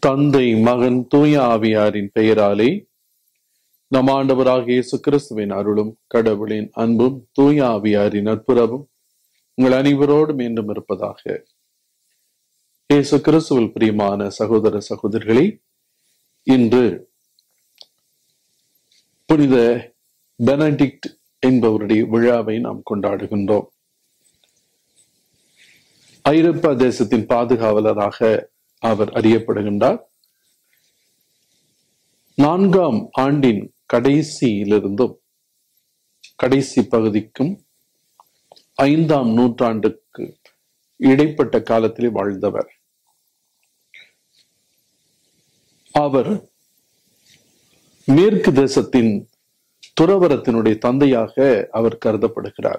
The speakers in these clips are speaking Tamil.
தந்தை மகன் தூய ஆவியாரின் பெயராலே நம் ஆண்டவராக இயேசு கிறிஸ்துவின் அருளும் கடவுளின் அன்பும் தூய ஆவியாரின் நட்புறவும் உங்கள் அனைவரோடும் மீண்டும் இருப்பதாக இயேசு கிறிஸ்துவில் பிரியமான சகோதர சகோதரிகளே இன்று புனித பெனடிக்ட் என்பவருடைய விழாவை நாம் கொண்டாடுகின்றோம் ஐரோப்பா தேசத்தின் பாதுகாவலராக அவர் அறியப்படுகின்றார் நான்காம் ஆண்டின் கடைசியிலிருந்தும் கடைசி பகுதிக்கும் ஐந்தாம் நூற்றாண்டுக்கு இடைப்பட்ட காலத்திலே வாழ்ந்தவர் அவர் மேற்கு தேசத்தின் துறவரத்தினுடைய தந்தையாக அவர் கருதப்படுகிறார்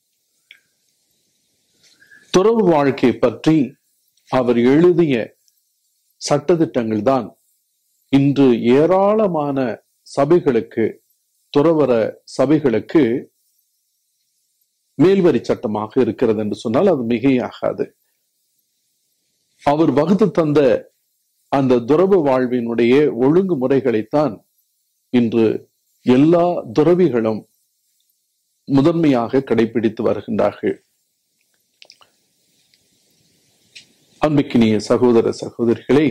துறவு வாழ்க்கை பற்றி அவர் எழுதிய சட்டத்திட்டங்கள் தான் இன்று ஏராளமான சபைகளுக்கு துறவர சபைகளுக்கு மேல்வரி சட்டமாக இருக்கிறது என்று சொன்னால் அது மிகையாகாது அவர் வகுத்து தந்த அந்த துறவு வாழ்வினுடைய ஒழுங்குமுறைகளைத்தான் இன்று எல்லா துறவிகளும் முதன்மையாக கடைபிடித்து வருகின்றார்கள் அன்பிக்கினிய சகோதர சகோதரிகளே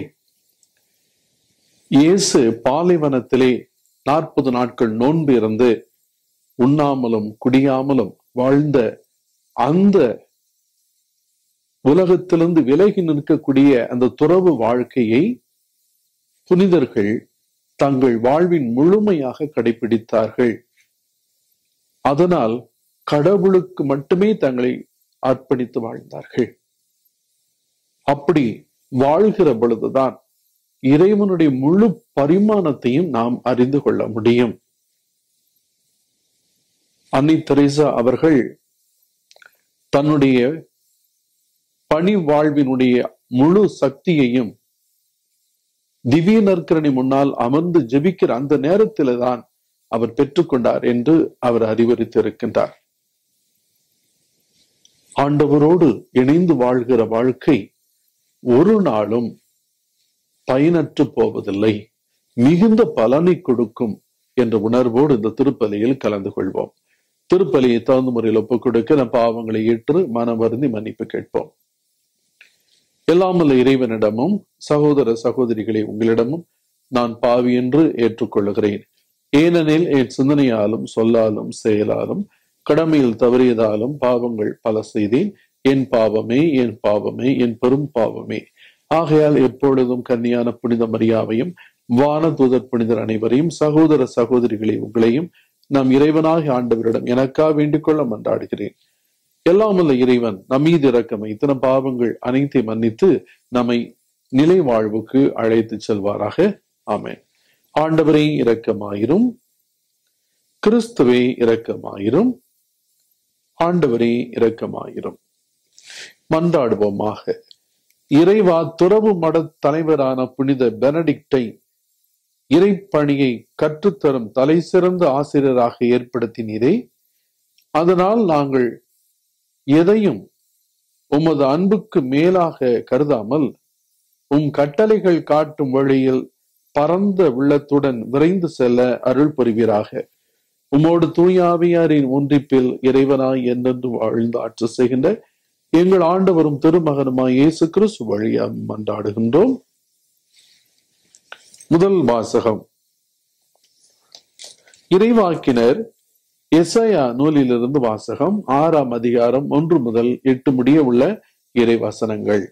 இயேசு பாலைவனத்திலே நாற்பது நாட்கள் நோன்பு இருந்து உண்ணாமலும் குடியாமலும் வாழ்ந்த அந்த உலகத்திலிருந்து விலகி நிற்கக்கூடிய அந்த துறவு வாழ்க்கையை புனிதர்கள் தங்கள் வாழ்வின் முழுமையாக கடைபிடித்தார்கள் அதனால் கடவுளுக்கு மட்டுமே தங்களை அர்ப்பணித்து வாழ்ந்தார்கள் அப்படி வாழ்கிற பொழுதுதான் இறைவனுடைய முழு பரிமாணத்தையும் நாம் அறிந்து கொள்ள முடியும் அன்னை தெரேசா அவர்கள் தன்னுடைய பணி வாழ்வினுடைய முழு சக்தியையும் திவ்ய நற்கரணி முன்னால் அமர்ந்து ஜெபிக்கிற அந்த நேரத்தில தான் அவர் பெற்றுக்கொண்டார் என்று அவர் அறிவுறுத்தியிருக்கின்றார் ஆண்டவரோடு இணைந்து வாழ்கிற வாழ்க்கை ஒரு நாளும் பயனற்று போவதில்லை மிகுந்த பலனை கொடுக்கும் என்ற உணர்வோடு இந்த திருப்பலியில் கலந்து கொள்வோம் திருப்பலியை தகுந்த முறையில் ஒப்புக் கொடுக்க நம் பாவங்களை ஏற்று மனம் வருந்தி மன்னிப்பு கேட்போம் எல்லாமல்ல இறைவனிடமும் சகோதர சகோதரிகளை உங்களிடமும் நான் பாவி என்று ஏற்றுக்கொள்ளுகிறேன் ஏனெனில் என் சிந்தனையாலும் சொல்லாலும் செயலாலும் கடமையில் தவறியதாலும் பாவங்கள் பல செய்தேன் என் பாவமே என் பாவமே என் பெரும் பாவமே ஆகையால் எப்பொழுதும் கன்னியான புனித மரியாவையும் வான தூதர் புனிதர் அனைவரையும் சகோதர சகோதரிகளை உங்களையும் நாம் இறைவனாக ஆண்டவரிடம் எனக்கா வேண்டிக் கொள்ள மன்றாடுகிறேன் எல்லாம் உள்ள இறைவன் நம்மீது இறக்கம் இத்தனை பாவங்கள் அனைத்தையும் மன்னித்து நம்மை நிலை வாழ்வுக்கு அழைத்து செல்வாராக ஆமேன் ஆண்டவரே இரக்கமாயிரும் கிறிஸ்துவே இரக்கமாயிரும் ஆண்டவரே இரக்கமாயிரும் மன்றாடுவோமாக இறைவா துறவு மட தலைவரான புனித பெனடிக்டை இறைப்பணியை கற்றுத்தரும் தலை சிறந்த ஆசிரியராக ஏற்படுத்தினீரே அதனால் நாங்கள் எதையும் உமது அன்புக்கு மேலாக கருதாமல் உம் கட்டளைகள் காட்டும் வழியில் பரந்த உள்ளத்துடன் விரைந்து செல்ல அருள் புரிவீராக உமோடு தூயாவியாரின் ஒன்றிப்பில் இறைவனாய் என்றென்று வாழ்ந்து ஆட்சி செய்கின்ற எங்கள் ஆண்டவரும் திருமகனுமாய் இயேசு கிறிஸ்து வழியாக மன்றாடுகின்றோம் முதல் வாசகம் இறைவாக்கினர் எசையா நூலிலிருந்து வாசகம் ஆறாம் அதிகாரம் ஒன்று முதல் எட்டு முடிய உள்ள இறைவசனங்கள்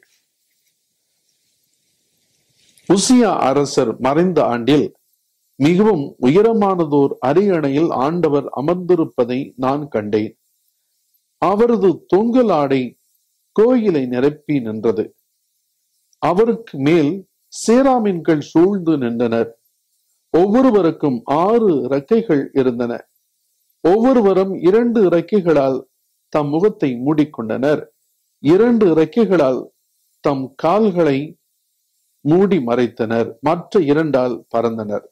உசியா அரசர் மறைந்த ஆண்டில் மிகவும் உயரமானதோர் அரியணையில் ஆண்டவர் அமர்ந்திருப்பதை நான் கண்டேன் அவரது தொங்கல் ஆடை கோயிலை நிரப்பி நின்றது அவருக்கு மேல் சேராமின்கள் சூழ்ந்து நின்றனர் ஒவ்வொருவருக்கும் ஆறு இறக்கைகள் இருந்தன ஒவ்வொருவரும் இரண்டு இறக்கைகளால் தம் முகத்தை மூடிக்கொண்டனர் இரண்டு இறக்கைகளால் தம் கால்களை மூடி மறைத்தனர் மற்ற இரண்டால் பறந்தனர்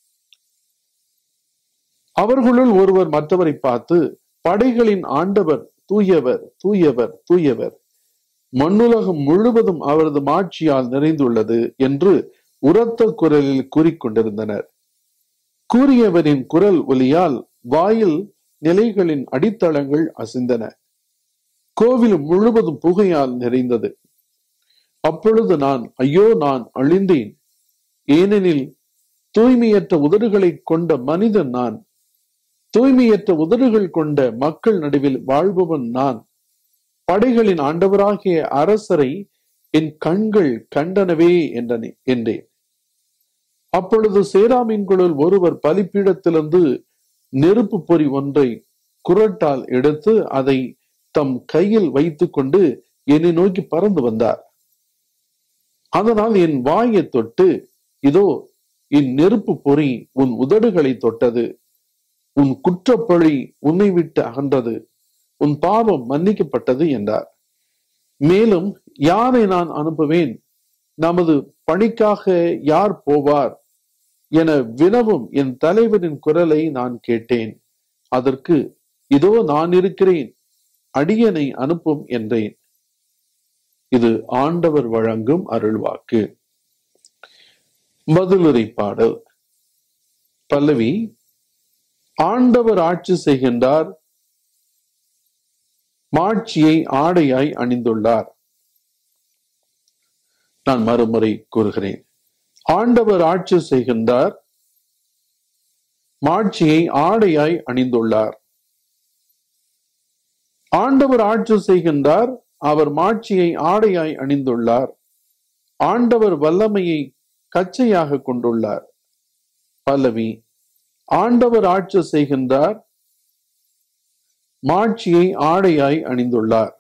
அவர்களுள் ஒருவர் மற்றவரை பார்த்து படைகளின் ஆண்டவர் தூயவர் தூயவர் தூயவர் மண்ணுலகம் முழுவதும் அவரது மாட்சியால் நிறைந்துள்ளது என்று உரத்த குரலில் கூறிக்கொண்டிருந்தனர் கூறியவரின் குரல் ஒலியால் வாயில் நிலைகளின் அடித்தளங்கள் அசைந்தன கோவில் முழுவதும் புகையால் நிறைந்தது அப்பொழுது நான் ஐயோ நான் அழிந்தேன் ஏனெனில் தூய்மையற்ற உதடுகளை கொண்ட மனிதன் நான் தூய்மையற்ற உதடுகள் கொண்ட மக்கள் நடுவில் வாழ்பவன் நான் படைகளின் ஆண்டவராகிய அரசரை என் கண்கள் கண்டனவே என்றனே என்றேன் அப்பொழுது சேராமீன்களுள் ஒருவர் பலிப்பீடத்திலிருந்து நெருப்பு பொறி ஒன்றை குரட்டால் எடுத்து அதை தம் கையில் வைத்துக்கொண்டு என்னை நோக்கி பறந்து வந்தார் அதனால் என் வாயை தொட்டு இதோ இந்நெருப்பு பொறி உன் உதடுகளை தொட்டது உன் குற்றப்பழி உன்னை விட்டு அகன்றது உன் பாவம் மன்னிக்கப்பட்டது என்றார் மேலும் யாரை நான் அனுப்புவேன் நமது பணிக்காக யார் போவார் என வினவும் என் தலைவரின் குரலை நான் கேட்டேன் அதற்கு இதோ நான் இருக்கிறேன் அடியனை அனுப்பும் என்றேன் இது ஆண்டவர் வழங்கும் அருள்வாக்கு பதிலுரை பாடல் பல்லவி ஆண்டவர் ஆட்சி செய்கின்றார் மாட்சியை ஆடையாய் அணிந்துள்ளார் நான் மறுமுறை கூறுகிறேன் ஆண்டவர் ஆட்சி செய்கின்றார் மாட்சியை ஆடையாய் அணிந்துள்ளார் ஆண்டவர் ஆட்சி செய்கின்றார் அவர் மாட்சியை ஆடையாய் அணிந்துள்ளார் ஆண்டவர் வல்லமையை கச்சையாக கொண்டுள்ளார் பல்லவி ஆண்டவர் ஆட்சி செய்கின்றார் மாட்சியை ஆடையாய் அணிந்துள்ளார்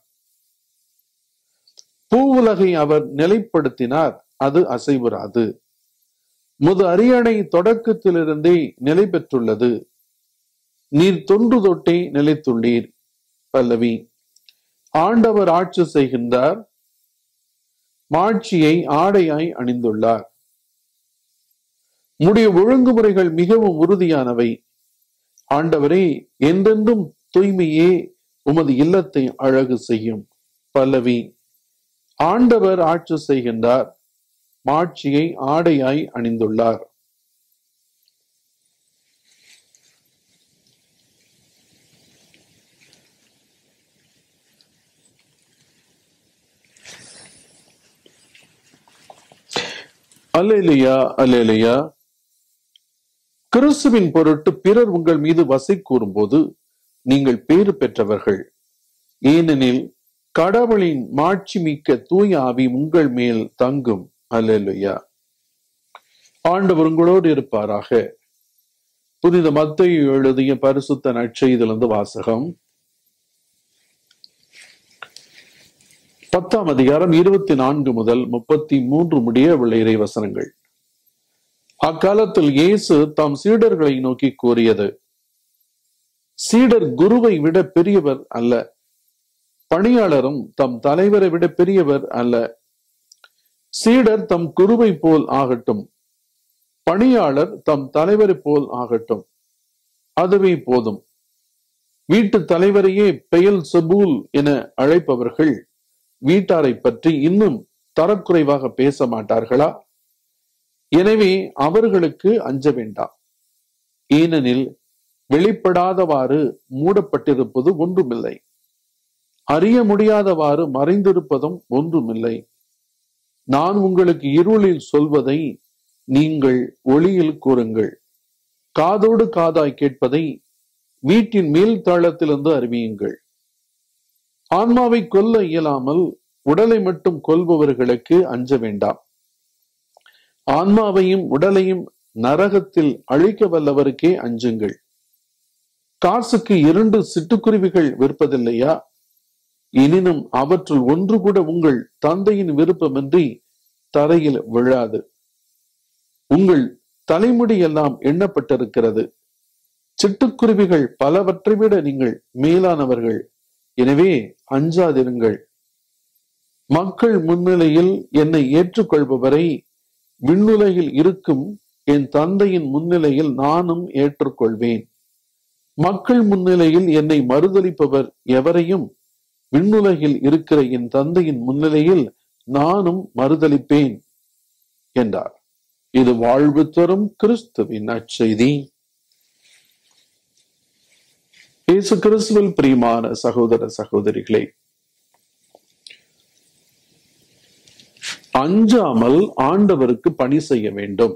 பூவுலகை அவர் நிலைப்படுத்தினார் அது அசைவுறாது முது அரியணை தொடக்கத்திலிருந்தே நிலை பெற்றுள்ளது நீர் தொன்று தொட்டே நிலைத்துள்ளீர் பல்லவி ஆண்டவர் ஆட்சி செய்கின்றார் மாட்சியை ஆடையாய் அணிந்துள்ளார் முடிய ஒழுங்குமுறைகள் மிகவும் உறுதியானவை ஆண்டவரே என்றென்றும் தூய்மையே உமது இல்லத்தை அழகு செய்யும் பல்லவி ஆண்டவர் ஆட்சி செய்கின்றார் மாட்சியை ஆடையாய் அணிந்துள்ளார் அல்லேலியா அல்லேலியா கிறிஸ்துவின் பொருட்டு பிறர் உங்கள் மீது வசை கூறும்போது நீங்கள் பேறு பெற்றவர்கள் ஏனெனில் கடவுளின் மாட்சி மிக்க தூய ஆவி உங்கள் மேல் தங்கும் அல்லேலுயா ஆண்டவர் உங்களோடு இருப்பாராக புனித மத்தையை எழுதிய பரிசுத்த நற்செய்திலிருந்து வாசகம் பத்தாம் அதிகாரம் இருபத்தி நான்கு முதல் முப்பத்தி மூன்று முடிய உள்ள இறை வசனங்கள் அக்காலத்தில் இயேசு தாம் சீடர்களை நோக்கி கூறியது சீடர் குருவை விட பெரியவர் அல்ல பணியாளரும் தம் தலைவரை விட பெரியவர் அல்ல சீடர் தம் குருவை போல் ஆகட்டும் பணியாளர் தம் தலைவரை போல் ஆகட்டும் அதுவே போதும் வீட்டு தலைவரையே பெயல் சபூல் என அழைப்பவர்கள் வீட்டாரை பற்றி இன்னும் தரக்குறைவாக பேச மாட்டார்களா எனவே அவர்களுக்கு அஞ்ச வேண்டாம் ஏனெனில் வெளிப்படாதவாறு மூடப்பட்டிருப்பது ஒன்றுமில்லை அறிய முடியாதவாறு மறைந்திருப்பதும் ஒன்றுமில்லை நான் உங்களுக்கு இருளில் சொல்வதை நீங்கள் ஒளியில் கூறுங்கள் காதோடு காதாய் கேட்பதை வீட்டின் மேல் தளத்திலிருந்து அறிவியுங்கள் ஆன்மாவை கொல்ல இயலாமல் உடலை மட்டும் கொல்பவர்களுக்கு அஞ்ச வேண்டாம் ஆன்மாவையும் உடலையும் நரகத்தில் அழிக்க வல்லவருக்கே அஞ்சுங்கள் காசுக்கு இரண்டு சிட்டுக்குருவிகள் விற்பதில்லையா எனினும் அவற்றுள் ஒன்று கூட உங்கள் தந்தையின் விருப்பமின்றி தரையில் விழாது உங்கள் தலைமுடி எல்லாம் எண்ணப்பட்டிருக்கிறது சிட்டுக்குருவிகள் பலவற்றை விட நீங்கள் மேலானவர்கள் எனவே அஞ்சாதிருங்கள் மக்கள் முன்னிலையில் என்னை ஏற்றுக்கொள்பவரை விண்ணுலகில் இருக்கும் என் தந்தையின் முன்னிலையில் நானும் ஏற்றுக்கொள்வேன் மக்கள் முன்னிலையில் என்னை மறுதளிப்பவர் எவரையும் விண்ணுலகில் இருக்கிற என் தந்தையின் முன்னிலையில் நானும் மறுதளிப்பேன் என்றார் இது வாழ்வு தரும் கிறிஸ்துவின் நற்செய்தி இயேசு கிறிஸ்துவில் பிரியமான சகோதர சகோதரிகளே அஞ்சாமல் ஆண்டவருக்கு பணி செய்ய வேண்டும்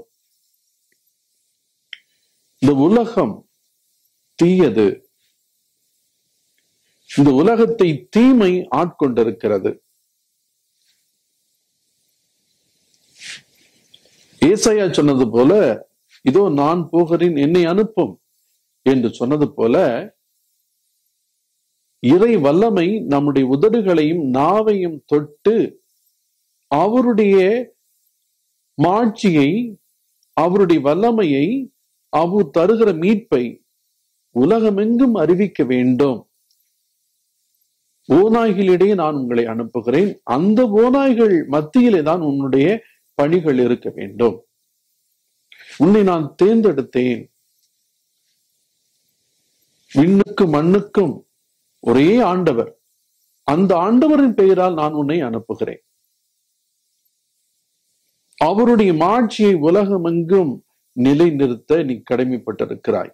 இந்த உலகம் தீயது இந்த உலகத்தை தீமை ஆட்கொண்டிருக்கிறது ஏசாயா சொன்னது போல இதோ நான் போகிறேன் என்னை அனுப்பும் என்று சொன்னது போல இறை வல்லமை நம்முடைய உதடுகளையும் நாவையும் தொட்டு அவருடைய மாட்சியை அவருடைய வல்லமையை அவர் தருகிற மீட்பை உலகமெங்கும் அறிவிக்க வேண்டும் ஓநாய்களிடையே நான் உங்களை அனுப்புகிறேன் அந்த ஓநாய்கள் மத்தியிலே தான் உன்னுடைய பணிகள் இருக்க வேண்டும் உன்னை நான் தேர்ந்தெடுத்தேன் விண்ணுக்கும் மண்ணுக்கும் ஒரே ஆண்டவர் அந்த ஆண்டவரின் பெயரால் நான் உன்னை அனுப்புகிறேன் அவருடைய மாட்சியை உலகமெங்கும் நிலைநிறுத்த நீ கடமைப்பட்டிருக்கிறாய்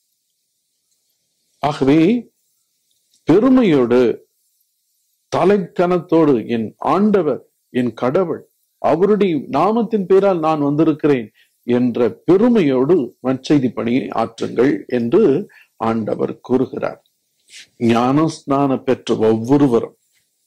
ஆகவே பெருமையோடு தலைக்கணத்தோடு என் ஆண்டவர் என் கடவுள் அவருடைய நாமத்தின் பேரால் நான் வந்திருக்கிறேன் என்ற பெருமையோடு நற்செய்தி பணியை ஆற்றுங்கள் என்று ஆண்டவர் கூறுகிறார் ஞானஸ்நான பெற்ற ஒவ்வொருவரும்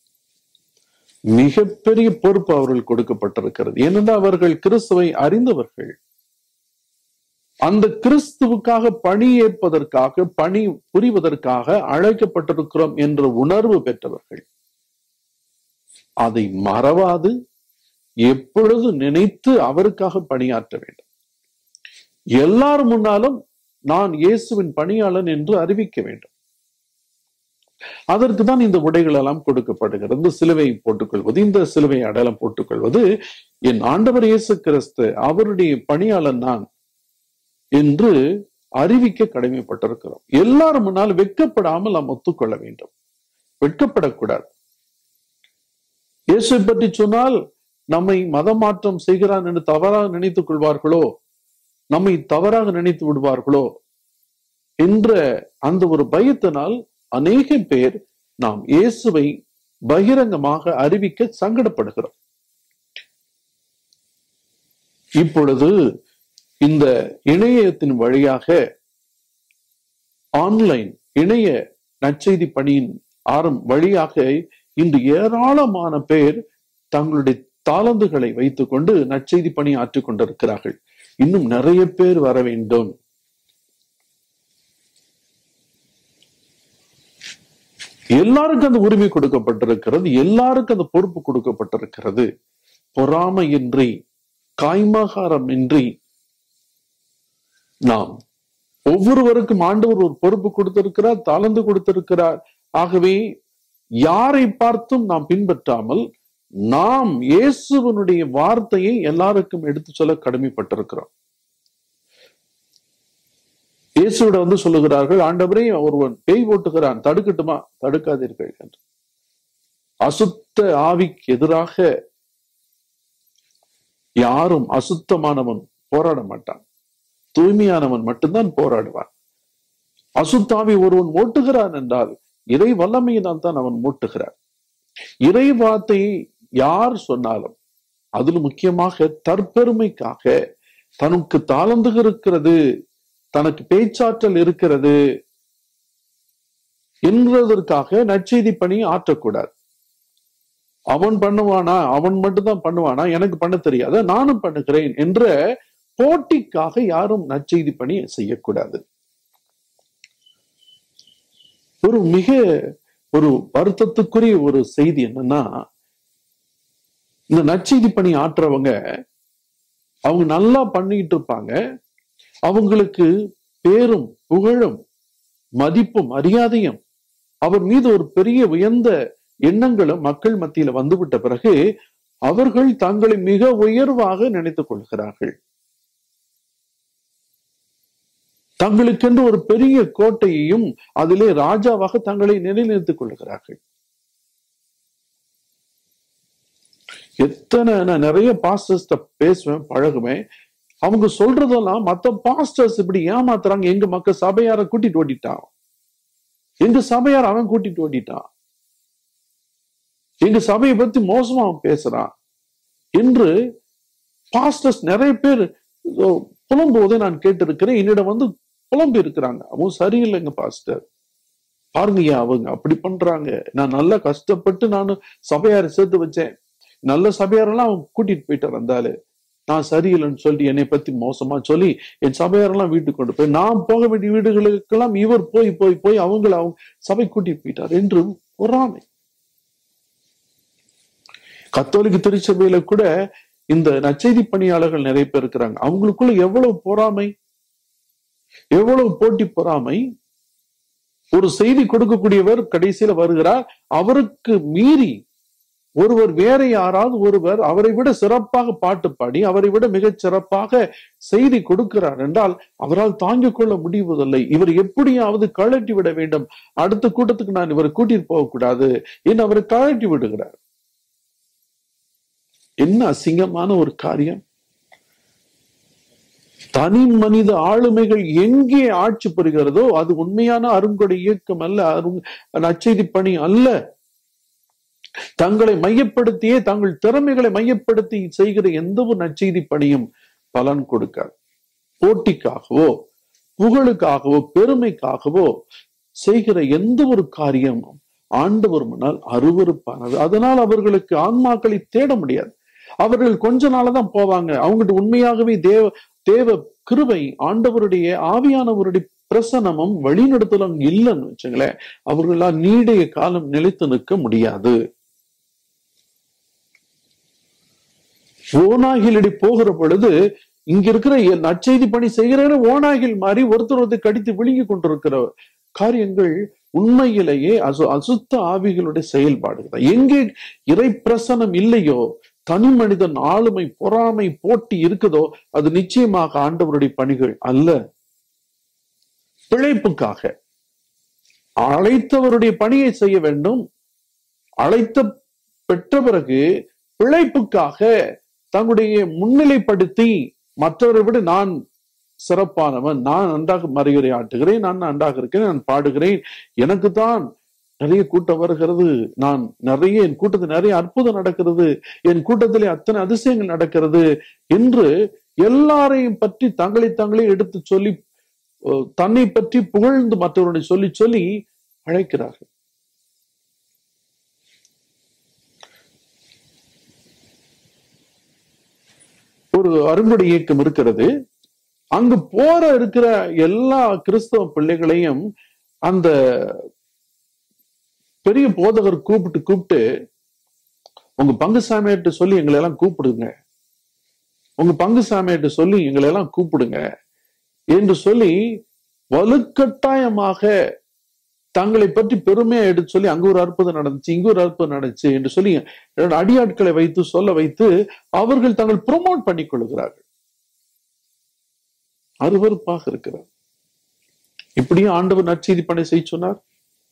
மிகப்பெரிய பொறுப்பு அவர்கள் கொடுக்கப்பட்டிருக்கிறது ஏனென்றால் அவர்கள் கிறிஸ்துவை அறிந்தவர்கள் அந்த கிறிஸ்துவுக்காக பணி ஏற்பதற்காக பணி புரிவதற்காக அழைக்கப்பட்டிருக்கிறோம் என்ற உணர்வு பெற்றவர்கள் அதை மறவாது எப்பொழுது நினைத்து அவருக்காக பணியாற்ற வேண்டும் எல்லார் முன்னாலும் நான் இயேசுவின் பணியாளன் என்று அறிவிக்க வேண்டும் அதற்கு தான் இந்த உடைகள் எல்லாம் கொடுக்கப்படுகிறது சிலுவை போட்டுக்கொள்வது இந்த சிலுவை அடையாளம் போட்டுக்கொள்வது என் ஆண்டவர் இயேசு கிறிஸ்து அவருடைய பணியாளன் நான் என்று அறிவிக்க கடமைப்பட்டிருக்கிறோம் எல்லாரும் முன்னால் வெட்கப்படாமல் நாம் ஒத்துக்கொள்ள வேண்டும் வெட்கப்படக்கூடாது இயேசுவை பற்றி சொன்னால் நம்மை மதமாற்றம் செய்கிறான் என்று தவறாக நினைத்துக் கொள்வார்களோ நம்மை தவறாக நினைத்து விடுவார்களோ என்ற அந்த ஒரு பயத்தினால் அநேக பேர் நாம் இயேசுவை பகிரங்கமாக அறிவிக்க சங்கடப்படுகிறோம் இப்பொழுது இந்த இணையத்தின் வழியாக ஆன்லைன் இணைய நற்செய்தி பணியின் ஆரம் வழியாக இன்று ஏராளமான பேர் தங்களுடைய தாளந்துகளை வைத்துக் கொண்டு நற்செய்தி பணி ஆற்றிக் கொண்டிருக்கிறார்கள் இன்னும் நிறைய பேர் வர வேண்டும் எல்லாருக்கும் அந்த உரிமை கொடுக்கப்பட்டிருக்கிறது எல்லாருக்கும் அந்த பொறுப்பு கொடுக்கப்பட்டிருக்கிறது பொறாமையின்றி காய்மகாரம் இன்றி நாம் ஒவ்வொருவருக்கும் ஆண்டவர் ஒரு பொறுப்பு கொடுத்திருக்கிறார் தாளந்து கொடுத்திருக்கிறார் ஆகவே யாரை பார்த்தும் நாம் பின்பற்றாமல் நாம் இயேசுவனுடைய வார்த்தையை எல்லாருக்கும் எடுத்து சொல்ல கடமைப்பட்டிருக்கிறோம் இயேசுவிட வந்து சொல்லுகிறார்கள் ஆண்டவரே ஒருவன் பேய் ஓட்டுகிறான் தடுக்கட்டுமா தடுக்காதீர்கள் என்று அசுத்த ஆவிக்கு எதிராக யாரும் அசுத்தமானவன் போராட மாட்டான் தூய்மையானவன் மட்டும்தான் போராடுவான் அசுத்தாவி ஒருவன் ஓட்டுகிறான் என்றால் இறை வல்லமையினால் தான் அவன் மூட்டுகிறான் இறை வார்த்தையை யார் சொன்னாலும் அதில் முக்கியமாக தற்பெருமைக்காக தனக்கு தாளந்து இருக்கிறது தனக்கு பேச்சாற்றல் இருக்கிறது என்பதற்காக நற்செய்தி பணி ஆற்றக்கூடாது அவன் பண்ணுவானா அவன் மட்டும்தான் பண்ணுவானா எனக்கு பண்ண தெரியாத நானும் பண்ணுகிறேன் என்ற போட்டிக்காக யாரும் நற்செய்தி பணி செய்யக்கூடாது ஒரு மிக ஒரு வருத்தத்துக்குரிய ஒரு செய்தி என்னன்னா இந்த நற்செய்தி பணி ஆற்றுறவங்க அவங்க நல்லா பண்ணிட்டு இருப்பாங்க அவங்களுக்கு பேரும் புகழும் மதிப்பும் மரியாதையும் அவர் மீது ஒரு பெரிய உயர்ந்த எண்ணங்களும் மக்கள் மத்தியில வந்துவிட்ட பிறகு அவர்கள் தங்களை மிக உயர்வாக நினைத்துக் கொள்கிறார்கள் தங்களுக்கென்று ஒரு பெரிய கோட்டையையும் அதிலே ராஜாவாக தங்களை நிலைநிறுத்திக் கொள்கிறார்கள் எத்தனை நான் நிறைய பாஸ்டர்ஸ்ட பேசுவேன் பழகுவேன் அவங்க சொல்றதெல்லாம் மத்த பாஸ்டர்ஸ் இப்படி ஏமாத்துறாங்க எங்க மக்கள் சபையார கூட்டிட்டு ஓடிட்டான் எங்க சபையார் அவன் கூட்டிட்டு ஓடிட்டான் எங்க சபையை பத்தி மோசமா அவன் பேசுறான் என்று பாஸ்டர்ஸ் நிறைய பேர் புலம்போதே நான் கேட்டிருக்கிறேன் என்னிடம் வந்து புலம்பு இருக்கிறாங்க அவன் சரியில்லைங்க பாஸ்டர் பாருங்கய்யா அவங்க அப்படி பண்றாங்க நான் நல்லா கஷ்டப்பட்டு நான் சபையாரை சேர்த்து வச்சேன் நல்ல சபையாரெல்லாம் அவன் கூட்டிட்டு போயிட்டார் இருந்தாலு நான் சரியில்லைன்னு சொல்லி என்னை பத்தி மோசமா சொல்லி என் சபையாரெல்லாம் வீட்டுக்கு கொண்டு போய் நான் போக வேண்டிய வீடுகளுக்கெல்லாம் இவர் போய் போய் போய் அவங்கள அவங்க சபை கூட்டிட்டு போயிட்டார் என்று பொறாமை கத்தோலிக்க திருச்சபையில கூட இந்த நச்செய்தி பணியாளர்கள் நிறைய பேர் இருக்கிறாங்க அவங்களுக்குள்ள எவ்வளவு பொறாமை எவ்வளவு போட்டி பொறாமை ஒரு செய்தி கொடுக்கக்கூடியவர் கடைசியில வருகிறார் அவருக்கு மீறி ஒருவர் வேற யாராவது ஒருவர் அவரை விட சிறப்பாக பாட்டு பாடி அவரை விட மிகச் சிறப்பாக செய்தி கொடுக்கிறார் என்றால் அவரால் தாங்கிக் கொள்ள முடிவதில்லை இவர் எப்படியாவது கழட்டி விட வேண்டும் அடுத்த கூட்டத்துக்கு நான் இவரை கூட்டிட்டு போகக்கூடாது என்று அவரை கழட்டி விடுகிறார் என்ன அசிங்கமான ஒரு காரியம் தனி மனித ஆளுமைகள் எங்கே ஆட்சி பெறுகிறதோ அது உண்மையான அருங்கொடை இயக்கம் அல்ல அருங் நச்செய்தி பணி அல்ல தங்களை மையப்படுத்தியே தங்கள் திறமைகளை மையப்படுத்தி செய்கிற எந்த ஒரு நற்செய்தி பணியும் பலன் கொடுக்காது போட்டிக்காகவோ புகழுக்காகவோ பெருமைக்காகவோ செய்கிற எந்த ஒரு காரியமும் ஆண்டவர் முன்னால் அருவருப்பானது அதனால் அவர்களுக்கு ஆன்மாக்களை தேட முடியாது அவர்கள் கொஞ்ச நாளதான் போவாங்க அவங்ககிட்ட உண்மையாகவே தேவ தேவ கிருபை ஆண்டவருடைய ஆவியானவருடைய பிரசனமும் வழிநடத்தலும் இல்லைன்னு வச்சுங்களேன் அவர்களால் நீடைய காலம் நிலைத்து நிற்க முடியாது ஓநாகிலடி போகிற பொழுது இங்க இருக்கிற நற்செய்தி பணி செய்கிற ஓநாகில் மாதிரி ஒருத்தர் ஒருத்தர் கடித்து விழுங்கி கொண்டிருக்கிற காரியங்கள் உண்மையிலேயே அசு அசுத்த ஆவிகளுடைய செயல்பாடுகள் எங்கே இறை பிரசனம் இல்லையோ தனி மனிதன் ஆளுமை பொறாமை போட்டி இருக்குதோ அது நிச்சயமாக ஆண்டவருடைய பணிகள் அல்ல பிழைப்புக்காக அழைத்தவருடைய பணியை செய்ய வேண்டும் அழைத்த பெற்ற பிறகு பிழைப்புக்காக தங்களுடைய முன்னிலைப்படுத்தி மற்றவரை விட நான் சிறப்பானவன் நான் நன்றாக மறையுரை ஆட்டுகிறேன் நான் நன்றாக இருக்கிறேன் நான் பாடுகிறேன் எனக்கு தான் நிறைய கூட்டம் வருகிறது நான் நிறைய என் கூட்டத்தில் நிறைய அற்புதம் நடக்கிறது என் கூட்டத்திலே அத்தனை அதிசயங்கள் நடக்கிறது என்று எல்லாரையும் பற்றி தங்களை தங்களே எடுத்து சொல்லி தன்னை பற்றி புகழ்ந்து மற்றவருடைய சொல்லி சொல்லி அழைக்கிறார்கள் ஒரு அருங்குடி இயக்கம் இருக்கிறது அங்கு போற இருக்கிற எல்லா கிறிஸ்தவ பிள்ளைகளையும் அந்த பெரிய போதகர் கூப்பிட்டு கூப்பிட்டு உங்க பங்கு சாமியார்ட்ட சொல்லி எங்களை எல்லாம் கூப்பிடுங்க உங்க பங்கு சாமியார்ட்ட சொல்லி எங்களை எல்லாம் கூப்பிடுங்க என்று சொல்லி வலுக்கட்டாயமாக தங்களை பற்றி பெருமையா எடுத்து சொல்லி அங்க ஒரு அற்புதம் நடந்துச்சு இங்க ஒரு அற்புதம் நடந்துச்சு என்று சொல்லி அடியாட்களை வைத்து சொல்ல வைத்து அவர்கள் தங்கள் ப்ரொமோட் பண்ணிக் கொள்கிறார்கள் அருவறுப்பாக இருக்கிறார் இப்படியும் ஆண்டவர் நற்செய்தி பணி செய்ய சொன்னார்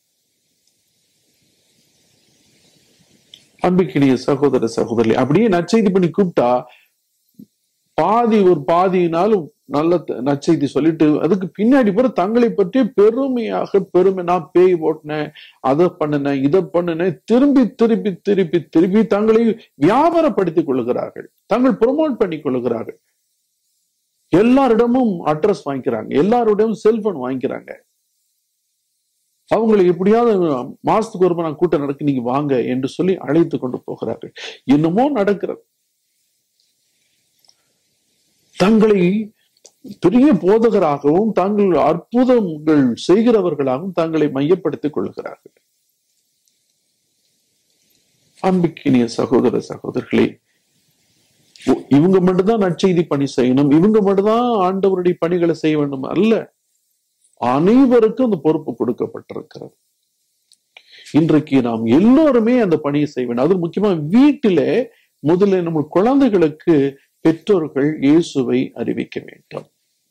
அன்பிக்கினிய சகோதர சகோதரி அப்படியே நற்செய்தி பண்ணி கூப்பிட்டா பாதி ஒரு பாதினாலும் நல்ல நற்செய்தி சொல்லிட்டு அதுக்கு பின்னாடி பிற தங்களை பற்றி பெருமையாக பெருமை நான் பேய் ஓட்டினேன் அதை பண்ணினேன் இதை பண்ணினேன் திரும்பி திருப்பி திருப்பி திருப்பி தங்களை வியாபாரப்படுத்திக் கொள்கிறார்கள் தங்கள் ப்ரொமோட் பண்ணி கொள்கிறார்கள் எல்லாரிடமும் அட்ரஸ் வாங்கிக்கிறாங்க எல்லாரோடையும் செல்போன் வாங்கிக்கிறாங்க அவங்களை எப்படியாவது மாசத்துக்கு ஒரு நான் கூட்டம் நடக்கு நீங்க வாங்க என்று சொல்லி அழைத்து கொண்டு போகிறார்கள் என்னமோ நடக்கிறது தங்களை பெரிய போதகராகவும் தாங்கள் அற்புதங்கள் செய்கிறவர்களாகவும் தங்களை மையப்படுத்திக் கொள்கிறார்கள் அன்புக்கினிய சகோதர சகோதரர்களே இவங்க மட்டும்தான் நற்செய்தி பணி செய்யணும் இவங்க மட்டும்தான் ஆண்டவருடைய பணிகளை செய்ய வேண்டும் அல்ல அனைவருக்கும் அந்த பொறுப்பு கொடுக்கப்பட்டிருக்கிறது இன்றைக்கு நாம் எல்லோருமே அந்த பணியை செய்ய வேண்டும் அது முக்கியமா வீட்டிலே முதல்ல நம்ம குழந்தைகளுக்கு பெற்றோர்கள் இயேசுவை அறிவிக்க வேண்டும்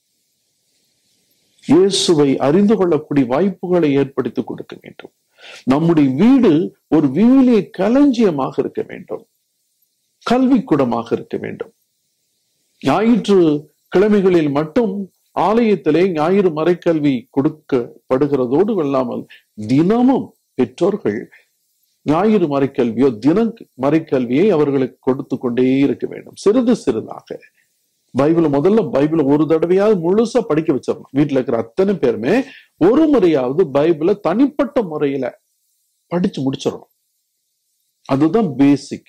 இயேசுவை அறிந்து கொள்ளக்கூடிய வாய்ப்புகளை ஏற்படுத்தி கொடுக்க வேண்டும் நம்முடைய வீடு ஒரு விவிலிய களஞ்சியமாக இருக்க வேண்டும் கல்விக்கூடமாக இருக்க வேண்டும் ஞாயிற்று கிழமைகளில் மட்டும் ஆலயத்திலே ஞாயிறு மறைக்கல்வி கொடுக்கப்படுகிறதோடு இல்லாமல் தினமும் பெற்றோர்கள் ஞாயிறு மறைக்கல்வியோ தின மறைக்கல்வியை அவர்களுக்கு கொடுத்து கொண்டே இருக்க வேண்டும் சிறிது சிறிதாக பைபிள் முதல்ல பைபிளை ஒரு தடவையாவது முழுசா படிக்க வச்சிடணும் வீட்டுல இருக்கிற அத்தனை பேருமே ஒரு முறையாவது பைபிளை தனிப்பட்ட முறையில படிச்சு முடிச்சிடணும் அதுதான் பேசிக்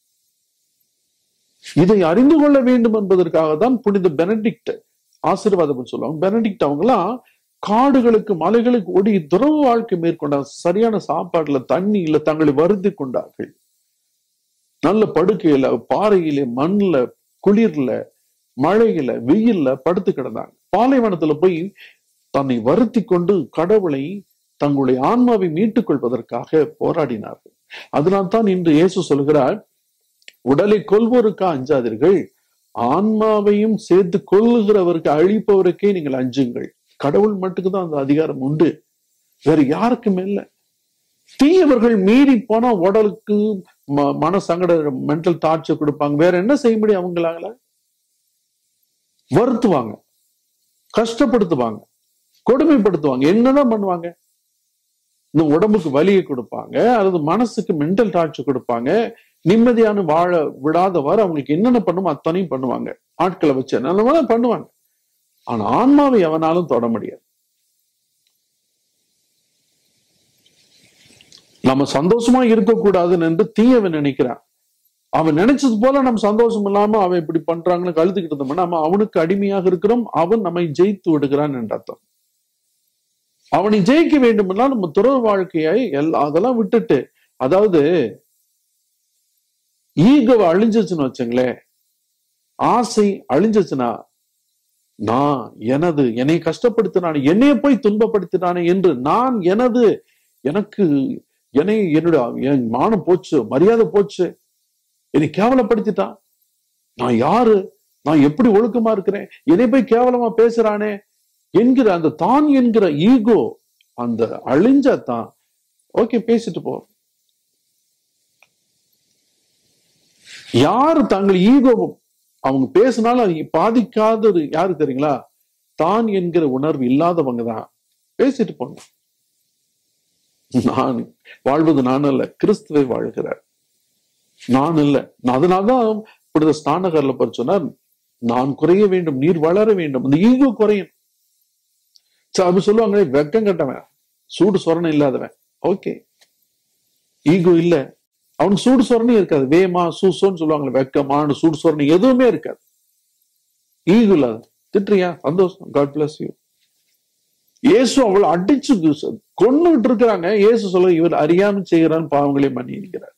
இதை அறிந்து கொள்ள வேண்டும் என்பதற்காக தான் புனித பெனடிக்ட் ஆசீர்வாதம் சொல்லுவாங்க பெனடிக்ட் அவங்களாம் காடுகளுக்கு மலைகளுக்கு ஓடி துறவு வாழ்க்கை மேற்கொண்டாங்க சரியான சாப்பாட்டுல தண்ணி இல்ல தங்களை வருத்தி கொண்டார்கள் நல்ல படுக்கையில பாறையில மண்ல குளிர்ல மழையில வெயில்ல படுத்து கிடந்தாங்க பாலைவனத்துல போய் தன்னை வருத்தி கொண்டு கடவுளை தங்களுடைய ஆன்மாவை மீட்டுக் கொள்வதற்காக போராடினார்கள் அதனால்தான் இன்று இயேசு சொல்கிறார் உடலை கொல்வோருக்கு அஞ்சாதீர்கள் ஆன்மாவையும் சேர்த்து கொல்லுகிறவருக்கு அழிப்பவருக்கே நீங்கள் அஞ்சுங்கள் கடவுள் மட்டுக்கு தான் அந்த அதிகாரம் உண்டு வேற யாருக்கும் இல்லை தீயவர்கள் மீறி போனா உடலுக்கு ம- மன சங்கட மென்டல் டார்ச்சர் கொடுப்பாங்க வேற என்ன செய்ய முடியும் அவங்களால வருத்துவாங்க கஷ்டப்படுத்துவாங்க கொடுமைப்படுத்துவாங்க என்னதான் பண்ணுவாங்க இந்த உடம்புக்கு வலியை கொடுப்பாங்க அல்லது மனசுக்கு மென்டல் டார்ச்சர் கொடுப்பாங்க நிம்மதியான வாழ விடாதவாறு அவங்களுக்கு என்னென்ன பண்ணுமோ அத்தனையும் பண்ணுவாங்க ஆட்களை வச்சு நல்ல பண்ணுவாங்க ஆனா ஆன்மாவை எவனாலும் தொட முடியாது நம்ம சந்தோஷமா இருக்கக்கூடாதுன்னு என்று தீயவன் நினைக்கிறான் அவன் நினைச்சது போல நம்ம சந்தோஷம் இல்லாம அவன் இப்படி பண்றாங்கன்னு கழுத்துக்கிட்டு இருந்தோம்னா நம்ம அவனுக்கு அடிமையாக இருக்கிறோம் அவன் நம்மை ஜெயித்து விடுகிறான் என்ற அர்த்தம் அவனை ஜெயிக்க வேண்டும்னா நம்ம துறவு வாழ்க்கையை எல்லா அதெல்லாம் விட்டுட்டு அதாவது ஈகோ அழிஞ்சிச்சுன்னு வச்சுங்களேன் ஆசை அழிஞ்சிச்சுன்னா நான் எனது என்னை கஷ்டப்படுத்தினானே என்னைய போய் துன்பப்படுத்தினானே என்று நான் எனது எனக்கு என்னை என்னுடைய என் மானம் போச்சு மரியாதை போச்சு என்னை கேவலப்படுத்திட்டான் நான் யாரு நான் எப்படி ஒழுக்கமா இருக்கிறேன் என்னை போய் கேவலமா பேசுறானே என்கிற அந்த தான் என்கிற ஈகோ அந்த அழிஞ்சதான் ஓகே பேசிட்டு போ யார் தங்கள் ஈகோ அவங்க பேசினாலும் அது பாதிக்காதது யாரு தெரியுங்களா தான் என்கிற உணர்வு இல்லாதவங்க தான் பேசிட்டு போங்க நான் வாழ்வது நான் அல்ல கிறிஸ்துவை வாழ்கிறார் நான் இல்ல அதனால்தான் புனித ஸ்நானகர்ல பற்றி சொன்னார் நான் குறைய வேண்டும் நீர் வளர வேண்டும் அந்த ஈகோ குறையும் சரி, அப்படி சொல்லுவாங்களே வெக்கம் கட்டவன் சூடு சொரணம் இல்லாதவன் ஓகே ஈகோ இல்ல அவனுக்கு சூடு சொரணை இருக்காது வேமா சூசோன்னு சொல்லுவாங்களே வெக்கமான சூடு சொரணை எதுவுமே இருக்காது ஈகோ இல்லாத திட்டுறியா சந்தோஷம் காட் பிளஸ் யூ இயேசு அவளை அடிச்சு கொன்னுகிட்டு இருக்கிறாங்க இயேசு சொல்ல இவர் அறியாம செய்கிறான் பாவங்களை மன்னிக்கிறார்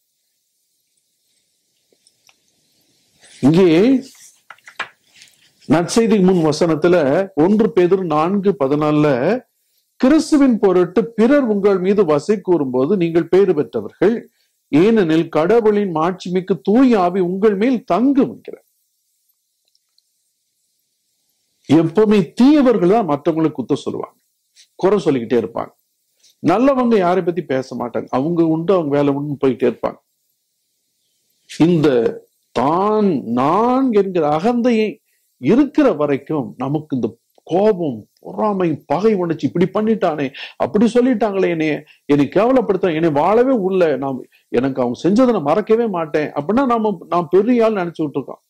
இங்கே நற்செய்தி முன் வசனத்துல ஒன்று பேதுரு நான்கு பதினாலுல கிறிஸ்துவின் பொருட்டு பிறர் உங்கள் மீது வசை கூறும்போது நீங்கள் பேறு பெற்றவர்கள் ஏனெனில் கடவுளின் மாட்சிமிக்கு தூய ஆவி உங்கள் மேல் தங்கும் என்கிறார் எப்பவுமே தீயவர்கள் தான் மற்றவங்களுக்கு குத்த சொல்லுவாங்க குறை சொல்லிக்கிட்டே இருப்பாங்க நல்லவங்க யாரை பத்தி பேச மாட்டாங்க அவங்க உண்டு அவங்க வேலை உண்டு போயிட்டே இருப்பாங்க இந்த தான் நான் என்கிற அகந்தையை இருக்கிற வரைக்கும் நமக்கு இந்த கோபம் பொறாமை பகை உணர்ச்சி இப்படி பண்ணிட்டானே அப்படி சொல்லிட்டாங்களே என்னைய என்னை கேவலப்படுத்த என்னை வாழவே உள்ள நாம் எனக்கு அவங்க செஞ்சதை நான் மறக்கவே மாட்டேன் அப்படின்னா நாம நான் பெரிய ஆள் நினைச்சுட்டு இருக்கோம்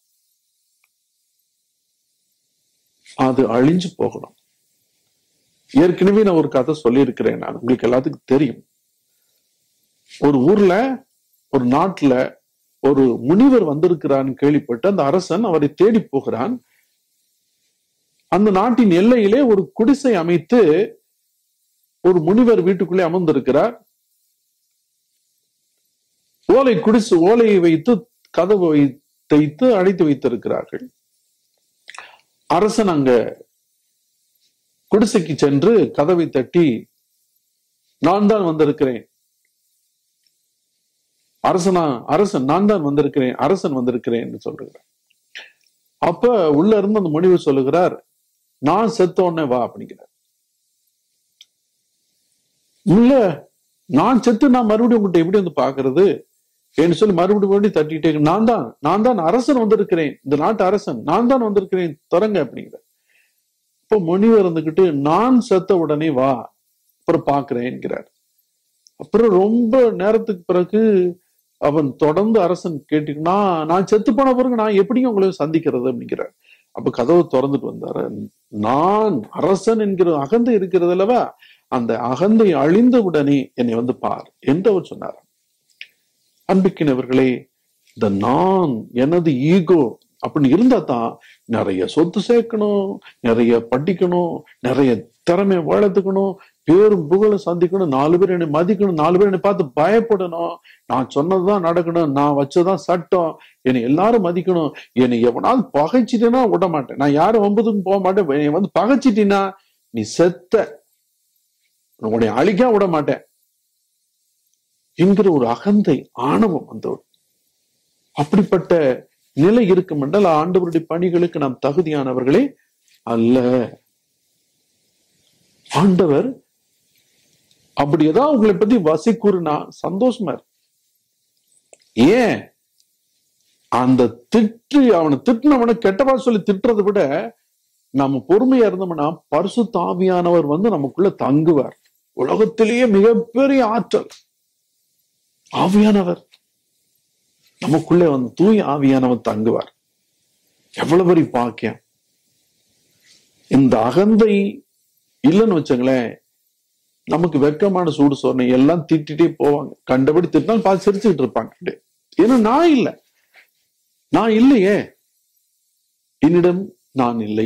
அது அழிஞ்சு போகணும் ஏற்கனவே நான் ஒரு கதை சொல்லியிருக்கிறேன் நான் உங்களுக்கு எல்லாத்துக்கும் தெரியும் ஒரு ஊர்ல ஒரு நாட்டுல ஒரு முனிவர் வந்திருக்கிறான்னு கேள்விப்பட்டு அந்த அரசன் அவரை தேடி போகிறான் அந்த நாட்டின் எல்லையிலே ஒரு குடிசை அமைத்து ஒரு முனிவர் வீட்டுக்குள்ளே அமர்ந்திருக்கிறார் ஓலை குடிசை ஓலையை வைத்து கதவு வை- தைத்து அடைத்து வைத்திருக்கிறார்கள் அரசன் அங்க குடிசைக்கு சென்று கதவை தட்டி நான் தான் வந்திருக்கிறேன் அரசனா அரசன் நான் தான் வந்திருக்கிறேன் அரசன் வந்திருக்கிறேன் என்று சொல்லுகிறார் அப்ப உள்ள இருந்து அந்த முனிவர் சொல்லுகிறார் நான் செத்த உடனே வா அப்படிங்கிறார் இல்ல நான் செத்து நான் மறுபடியும் உங்கள்கிட்ட எப்படி வந்து பாக்குறது என்று சொல்லி மறுபடியும் மறுபடியும் தட்டிட்டே இருக்கு. நான் தான் நான் தான் அரசன் வந்திருக்கிறேன் இந்த நாட்டு அரசன் நான் தான் வந்திருக்கிறேன் தொடங்க அப்படிங்கிற இப்போ முனிவர் இருந்துகிட்டு நான் செத்த உடனே வா அப்புறம் பாக்குறேன் என்கிறார் அப்புறம் ரொம்ப நேரத்துக்கு பிறகு அவன் தொடர்ந்து அரசன் கேட்டுக்கினா நான் செத்து போன பிறகு நான் எப்படியும் உங்களை சந்திக்கிறது அப்படிங்கிறார் அப்ப கதவு திறந்துட்டு வந்தாரு நான் அரசன் என்கிற அகந்தை இருக்கிறது அல்லவா அந்த அகந்தை அழிந்த உடனே என்னை வந்து பார் என்று அவர் சொன்னார் அன்பிக்கினவர்களே இந்த நான் எனது ஈகோ அப்படின்னு இருந்தா தான் நிறைய சொத்து சேர்க்கணும் நிறைய படிக்கணும் நிறைய திறமைய வளர்த்துக்கணும் பேரும் புகழும் சந்திக்கணும் நாலு பேர் என்னை மதிக்கணும் நாலு பேர் என்னை பார்த்து பயப்படணும் நான் சொன்னதுதான் நடக்கணும் நான் வச்சதுதான் சட்டம் என்னை எல்லாரும் மதிக்கணும் என்னை எவனாவது பகைச்சிட்டேன்னா விட மாட்டேன் நான் யாரும் ஒன்பதுக்கும் போக மாட்டேன் என்னை வந்து பகைச்சிட்டீன்னா நீ செத்த உன்னை அழிக்க விட மாட்டேன் என்கிற ஒரு அகந்தை ஆணவம் வந்தவர் அப்படிப்பட்ட நிலை இருக்கும் என்றால் ஆண்டவருடைய பணிகளுக்கு நாம் தகுதியானவர்களே அல்ல ஆண்டவர் அப்படி ஏதாவது உங்களை பத்தி வசி கூறுனா சந்தோஷமா இருக்கு ஏன் அந்த திட்டு அவனை திட்டினவனை கெட்டவா சொல்லி திட்டுறதை விட நம்ம பொறுமையா இருந்தோம்னா பரிசு தாவியானவர் வந்து நமக்குள்ள தங்குவார் உலகத்திலேயே மிகப்பெரிய ஆற்றல் ஆவியானவர் நமக்குள்ளே வந்து தூய் ஆவியானவர் தங்குவார் எவ்வளவு பெரிய பாக்கியம் இந்த அகந்தை இல்லைன்னு வச்சுங்களேன் நமக்கு வெட்கமான சூடு சோதனை எல்லாம் திட்டிட்டே போவாங்க கண்டபடி திட்டினாலும் பார்த்து சிரிச்சுக்கிட்டு இருப்பாங்க அப்படியே. ஏன்னா நான் இல்லை நான் இல்லையே என்னிடம் நான் இல்லை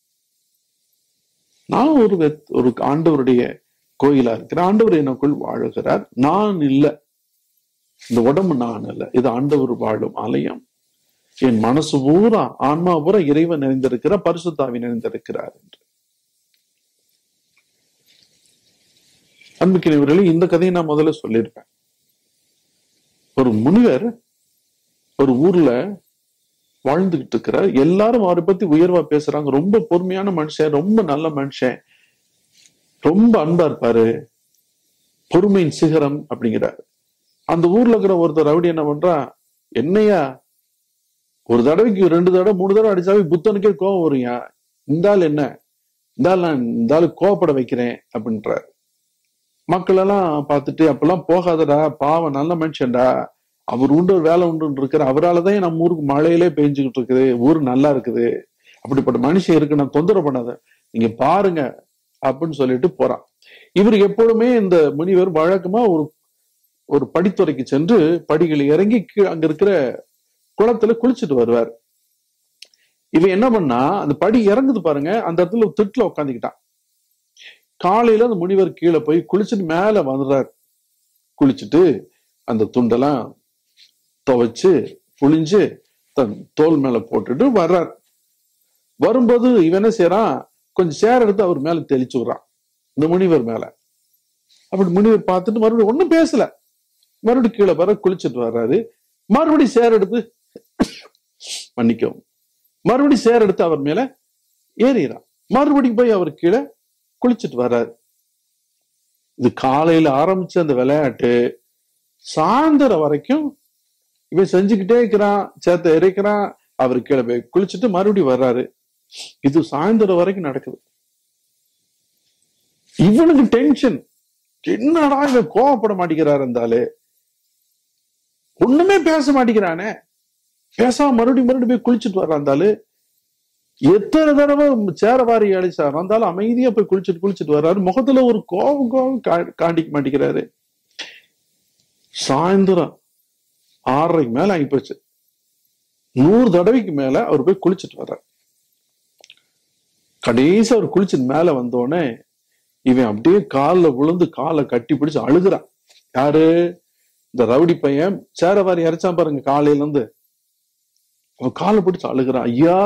நான் ஒரு வெத்- ஒரு ஆண்டவருடைய கோயிலா இருக்கிறேன் ஆண்டவர் எனக்குள் வாழுகிறார் நான் இல்லை இந்த உடம்பு நான் அல்ல இது ஆண்டவர் வாழும் ஆலயம் என் மனசு பூரா ஆன்மா பூரா இறைவன் நிறைந்திருக்கிறார் பரிசுத்தாவி நிறைந்திருக்கிறார் என்று அன்புக்கினவர்களே இந்த கதையை நான் முதல்ல சொல்லியிருப்பேன் ஒரு முனிவர் ஒரு ஊர்ல வாழ்ந்துகிட்டு இருக்கிறார் எல்லாரும் அவரை பத்தி உயர்வா பேசுறாங்க ரொம்ப பொறுமையான மனுஷன் ரொம்ப நல்ல மனுஷன் ரொம்ப அன்பா இருப்பாரு பொறுமையின் சிகரம் அப்படிங்கிறாரு அந்த ஊர்ல இருக்கிற ஒருத்தர் ரவுடி என்ன பண்றா என்னையா ஒரு தடவைக்கு ரெண்டு தடவை மூணு தடவை அடிச்சாவே புத்தனுக்கே கோவம் வருயா இந்த ஆள் என்ன இந்த ஆள் நான் இந்த ஆளு கோவப்பட வைக்கிறேன் அப்படின்றார் மக்கள் எல்லாம் பார்த்துட்டு அப்பெல்லாம் போகாதடா பாவம் நல்ல மனுஷன்டா அவர் உண்டு வேலை உண்டு இருக்கிற அவராலதான் நம்ம ஊருக்கு மழையிலே பெஞ்சுக்கிட்டு இருக்குது ஊர் நல்லா இருக்குது அப்படிப்பட்ட மனுஷன் இருக்கு நான் தொந்தரவு பண்ணாத நீங்க பாருங்க அப்படின்னு சொல்லிட்டு போறான் இவர் எப்பொழுதுமே இந்த முனிவர் வழக்கமா ஒரு ஒரு படித்துறைக்கு சென்று படிகளை இறங்கி கீழ- அங்க இருக்கிற குளத்துல குளிச்சுட்டு வருவார் இவன் என்ன பண்ணா அந்த படி இறங்குது பாருங்க அந்த இடத்துல ஒரு திட்டுல உட்காந்துக்கிட்டான் காலையில அந்த முனிவர் கீழே போய் குளிச்சுட்டு மேல வந்துடுறார் குளிச்சுட்டு அந்த துண்டெல்லாம் துவைச்சு புழிஞ்சு தன் தோல் மேல போட்டுட்டு வர்றார் வரும்போது இவன் என்ன செய்யறான் கொஞ்சம் சேர் எடுத்து அவர் மேல தெளிச்சு விடுறான் இந்த முனிவர் மேல அப்படி முனிவர் பார்த்துட்டு மறுபடியும் ஒண்ணும் பேசல மறுபடியும் கீழே வர குளிச்சுட்டு வர்றாரு மறுபடியும் சேர் எடுத்து மன்னிக்கவும் மறுபடியும் சேர் எடுத்து அவர் மேல ஏறிறான் மறுபடியும் போய் அவர் கீழே குளிச்சுட்டு வர்றாரு இது காலையில ஆரம்பிச்ச அந்த விளையாட்டு சாயந்தரம் வரைக்கும் இவன் செஞ்சுக்கிட்டே இருக்கிறான் சேத்த இறைக்கிறான் அவர் கீழே போய் குளிச்சுட்டு மறுபடியும் வர்றாரு இது சாயந்தரம் வரைக்கும் நடக்குது இவனுக்கு டென்ஷன் என்னடா இவன் கோவப்பட மாட்டேங்கிறாரு இருந்தாலே ஒண்ணுமே பேச மாட்டேங்கிறானே பேசாம மறுபடியும் மறுபடியும் போய் குளிச்சுட்டு வர்றான் இருந்தாலு எத்தனை தடவை சேரவாரி அழிச்சார் இருந்தாலும் அமைதியா போய் குளிச்சுட்டு குளிச்சுட்டு வர்றாரு முகத்துல ஒரு கோபம் கோபம் கா- காட்டிக்க மாட்டேங்கிறாரு சாயந்தரம் ஆறரைக்கு மேல ஆகிப்போச்சு நூறு தடவைக்கு மேல அவர் போய் குளிச்சுட்டு வர்றார் கடைசி அவர் குளிச்சுட்டு மேல வந்தோடனே இவன் அப்படியே கால்ல விழுந்து காலை கட்டி பிடிச்சு அழுகுறான் யாரு இந்த ரவுடி பையன் சேரவாரி இறைச்சான் பாருங்க காலையில இருந்து அவன் காலை பிடிச்சு அழுகுறான் ஐயா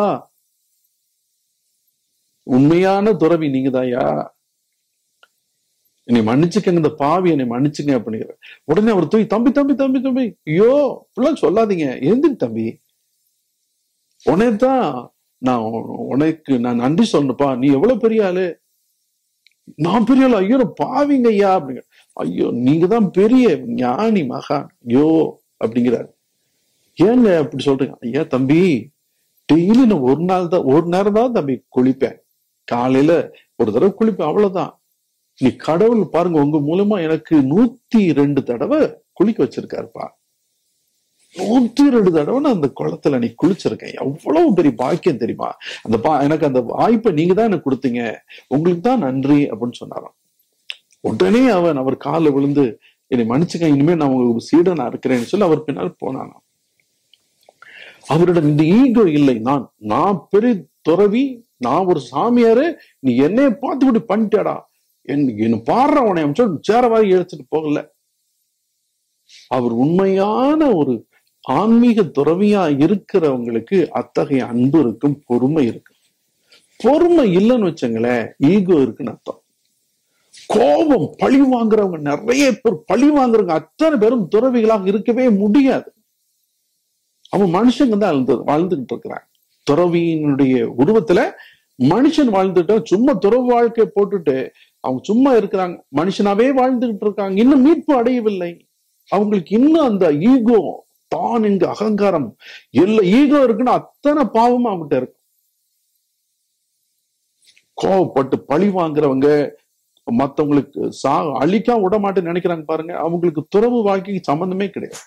உண்மையான துறவி நீங்கதாயா என்னை மன்னிச்சுக்கங்க இந்த பாவி என்னை மன்னிச்சுங்க அப்படிங்கிற உடனே அவர் தூய் தம்பி தம்பி தம்பி தம்பி ஐயோ இப்படிலாம் சொல்லாதீங்க எந்திரி தம்பி உனதான் நான் உ- உனக்கு நான் நன்றி சொல்லணுப்பா நீ எவ்வளவு பெரிய ஆளு நான் பெரிய ஆளு ஐயோ நான் பாவிங்க ஐயா அப்படிங்க ஐயோ நீங்க தான் பெரிய ஞானி மகான் ஐயோ அப்படிங்கிறார் ஏங்க அப்படி சொல்றீங்க ஐயா தம்பி டெய்லி நான் ஒரு நாள் தான் ஒரு நேரம் தான் தம்பி குளிப்பேன் காலையில ஒரு தடவை குளிப்பேன் அவ்வளவுதான் நீ கடவுள் பாருங்க உங்க மூலமா எனக்கு நூத்தி ரெண்டு தடவை குளிக்க வச்சிருக்காருப்பா நூத்தி ரெண்டு தடவை நான் அந்த குளத்துல நீ குளிச்சிருக்கேன் எவ்வளவு பெரிய பாக்கியம் தெரியுமா அந்த பா எனக்கு அந்த வாய்ப்பை நீங்க தான் எனக்கு கொடுத்தீங்க உங்களுக்கு தான் நன்றி அப்படின்னு சொன்னாராம் உடனே அவன் அவர் காலில் விழுந்து என்னை மன்னிச்சுக்க இனிமே நான் உங்களுக்கு சீடனா இருக்கிறேன்னு சொல்லி அவர் பின்னால் போனானாம் அவரிடம் இந்த ஈகோ இல்லை நான் நான் பெரிய துறவி நான் ஒரு சாமியாரு நீ என்னைய பார்த்து இப்படி பண்ணிட்டேடா என் என்ன பாடுற உனைய சொல்லி சேர வாரி எடுத்துட்டு போகல அவர் உண்மையான ஒரு ஆன்மீக துறவியா இருக்கிறவங்களுக்கு அத்தகைய அன்பு இருக்கும் பொறுமை இருக்கும் பொறுமை இல்லைன்னு வச்சுங்களேன் ஈகோ இருக்குன்னு அர்த்தம் கோபம் பழி வாங்குறவங்க நிறைய பேர் பழி வாங்குறவங்க அத்தனை பேரும் துறவிகளாக இருக்கவே முடியாது அவன் மனுஷங்க தான் வாழ்ந்து வாழ்ந்துகிட்டு இருக்கிறான் துறவியினுடைய உருவத்துல மனுஷன் வாழ்ந்துட்டு சும்மா துறவு வாழ்க்கை போட்டுட்டு அவங்க சும்மா இருக்கிறாங்க மனுஷனாவே வாழ்ந்துகிட்டு இருக்காங்க இன்னும் மீட்பு அடையவில்லை அவங்களுக்கு இன்னும் அந்த ஈகோ தான் என்க அகங்காரம் எல்லா ஈகோ இருக்குன்னு அத்தனை பாவமும் அவங்ககிட்ட இருக்கு கோவப்பட்டு பழி வாங்குறவங்க மத்தவங்களுக்கு சா அழிக்கா விட மாட்டேன்னு நினைக்கிறாங்க பாருங்க அவங்களுக்கு துறவு வாழ்க்கைக்கு சம்பந்தமே கிடையாது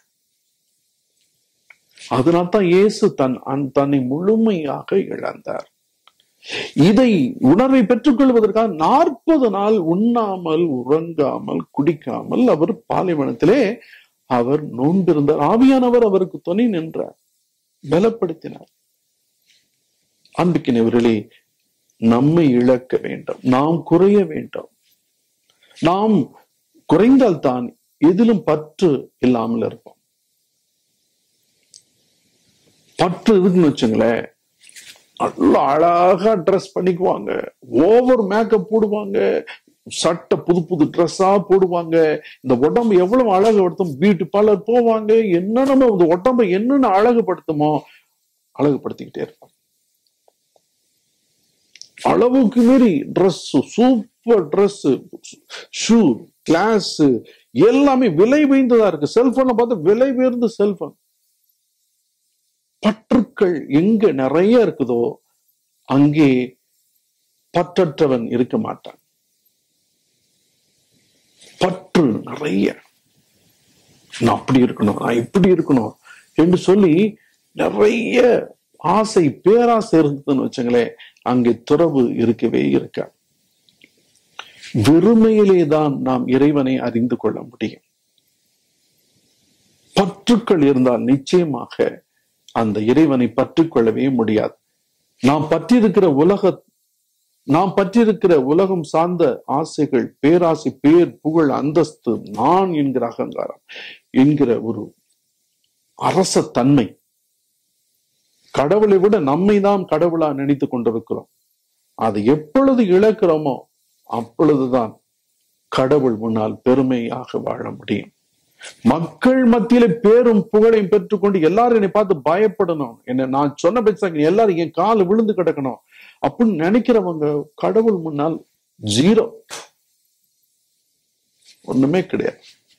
அதனால தான் இயேசு தன் அன்- தன்னை முழுமையாக இழந்தார் இதை உணர்வை பெற்றுக்கொள்வதற்காக நாற்பது நாள் உண்ணாமல் உறங்காமல் குடிக்காமல் அவர் பாலைவனத்திலே அவர் நோன்பிருந்தார் ஆவியானவர் அவருக்கு துணை நின்றார் பலப்படுத்தினார் அன்பிக்கினவர்களே நம்மை இழக்க வேண்டும் நாம் குறைய வேண்டும் நாம் குறைந்தால் தான் எதிலும் பற்று இல்லாமல் இருப்போம் பற்று இருக்குன்னு வச்சுங்களேன் நல்லா அழகா ட்ரெஸ் பண்ணிக்குவாங்க ஓவர் மேக்கப் போடுவாங்க சட்டை புது புது ட்ரெஸ்ஸா போடுவாங்க இந்த உடம்பு எவ்வளவு அழகுபடுத்தும் பியூட்டி பார்லர் போவாங்க என்னென்னமோ இந்த உடம்பை என்னென்ன அழகுபடுத்துமோ அழகுபடுத்திக்கிட்டே இருப்பாங்க அளவுக்கு மீறி dress super dress shoe glass எல்லாமே விலை உயர்ந்ததா இருக்கு செல்போனை பார்த்து விலை உயர்ந்த செல்போன் பற்றுக்கள் எங்க நிறைய இருக்குதோ அங்கே பற்றற்றவன் இருக்க மாட்டான் பற்று நிறைய நான் அப்படி இருக்கணும் நான் இப்படி இருக்கணும் என்று சொல்லி நிறைய ஆசை பேராசை இருந்ததுன்னு வச்சுங்களேன் அங்கே துறவு இருக்கவே இருக்க வெறுமையிலே தான் நாம் இறைவனை அறிந்து கொள்ள முடியும் பற்றுக்கள் இருந்தால் நிச்சயமாக அந்த இறைவனை பற்றிக்கொள்ளவே முடியாது நாம் பற்றியிருக்கிற உலக நாம் பற்றியிருக்கிற உலகம் சார்ந்த ஆசைகள் பேராசை பேர் புகழ் அந்தஸ்து நான் என்கிற அகங்காரம் என்கிற ஒரு அரச தன்மை கடவுளை விட நம்மை தான் கடவுளா நினைத்து கொண்டிருக்கிறோம் அதை எப்பொழுது இழக்கிறோமோ அப்பொழுதுதான் கடவுள் முன்னால் பெருமையாக வாழ முடியும் மக்கள் மத்தியில பேரும் புகழையும் பெற்றுக்கொண்டு எல்லாரும் என்னை பார்த்து பயப்படணும் என்ன நான் சொன்ன பேச்சாங்க எல்லாரும் என் கால விழுந்து கிடக்கணும் அப்படின்னு நினைக்கிறவங்க கடவுள் முன்னால் ஜீரோ ஒண்ணுமே கிடையாது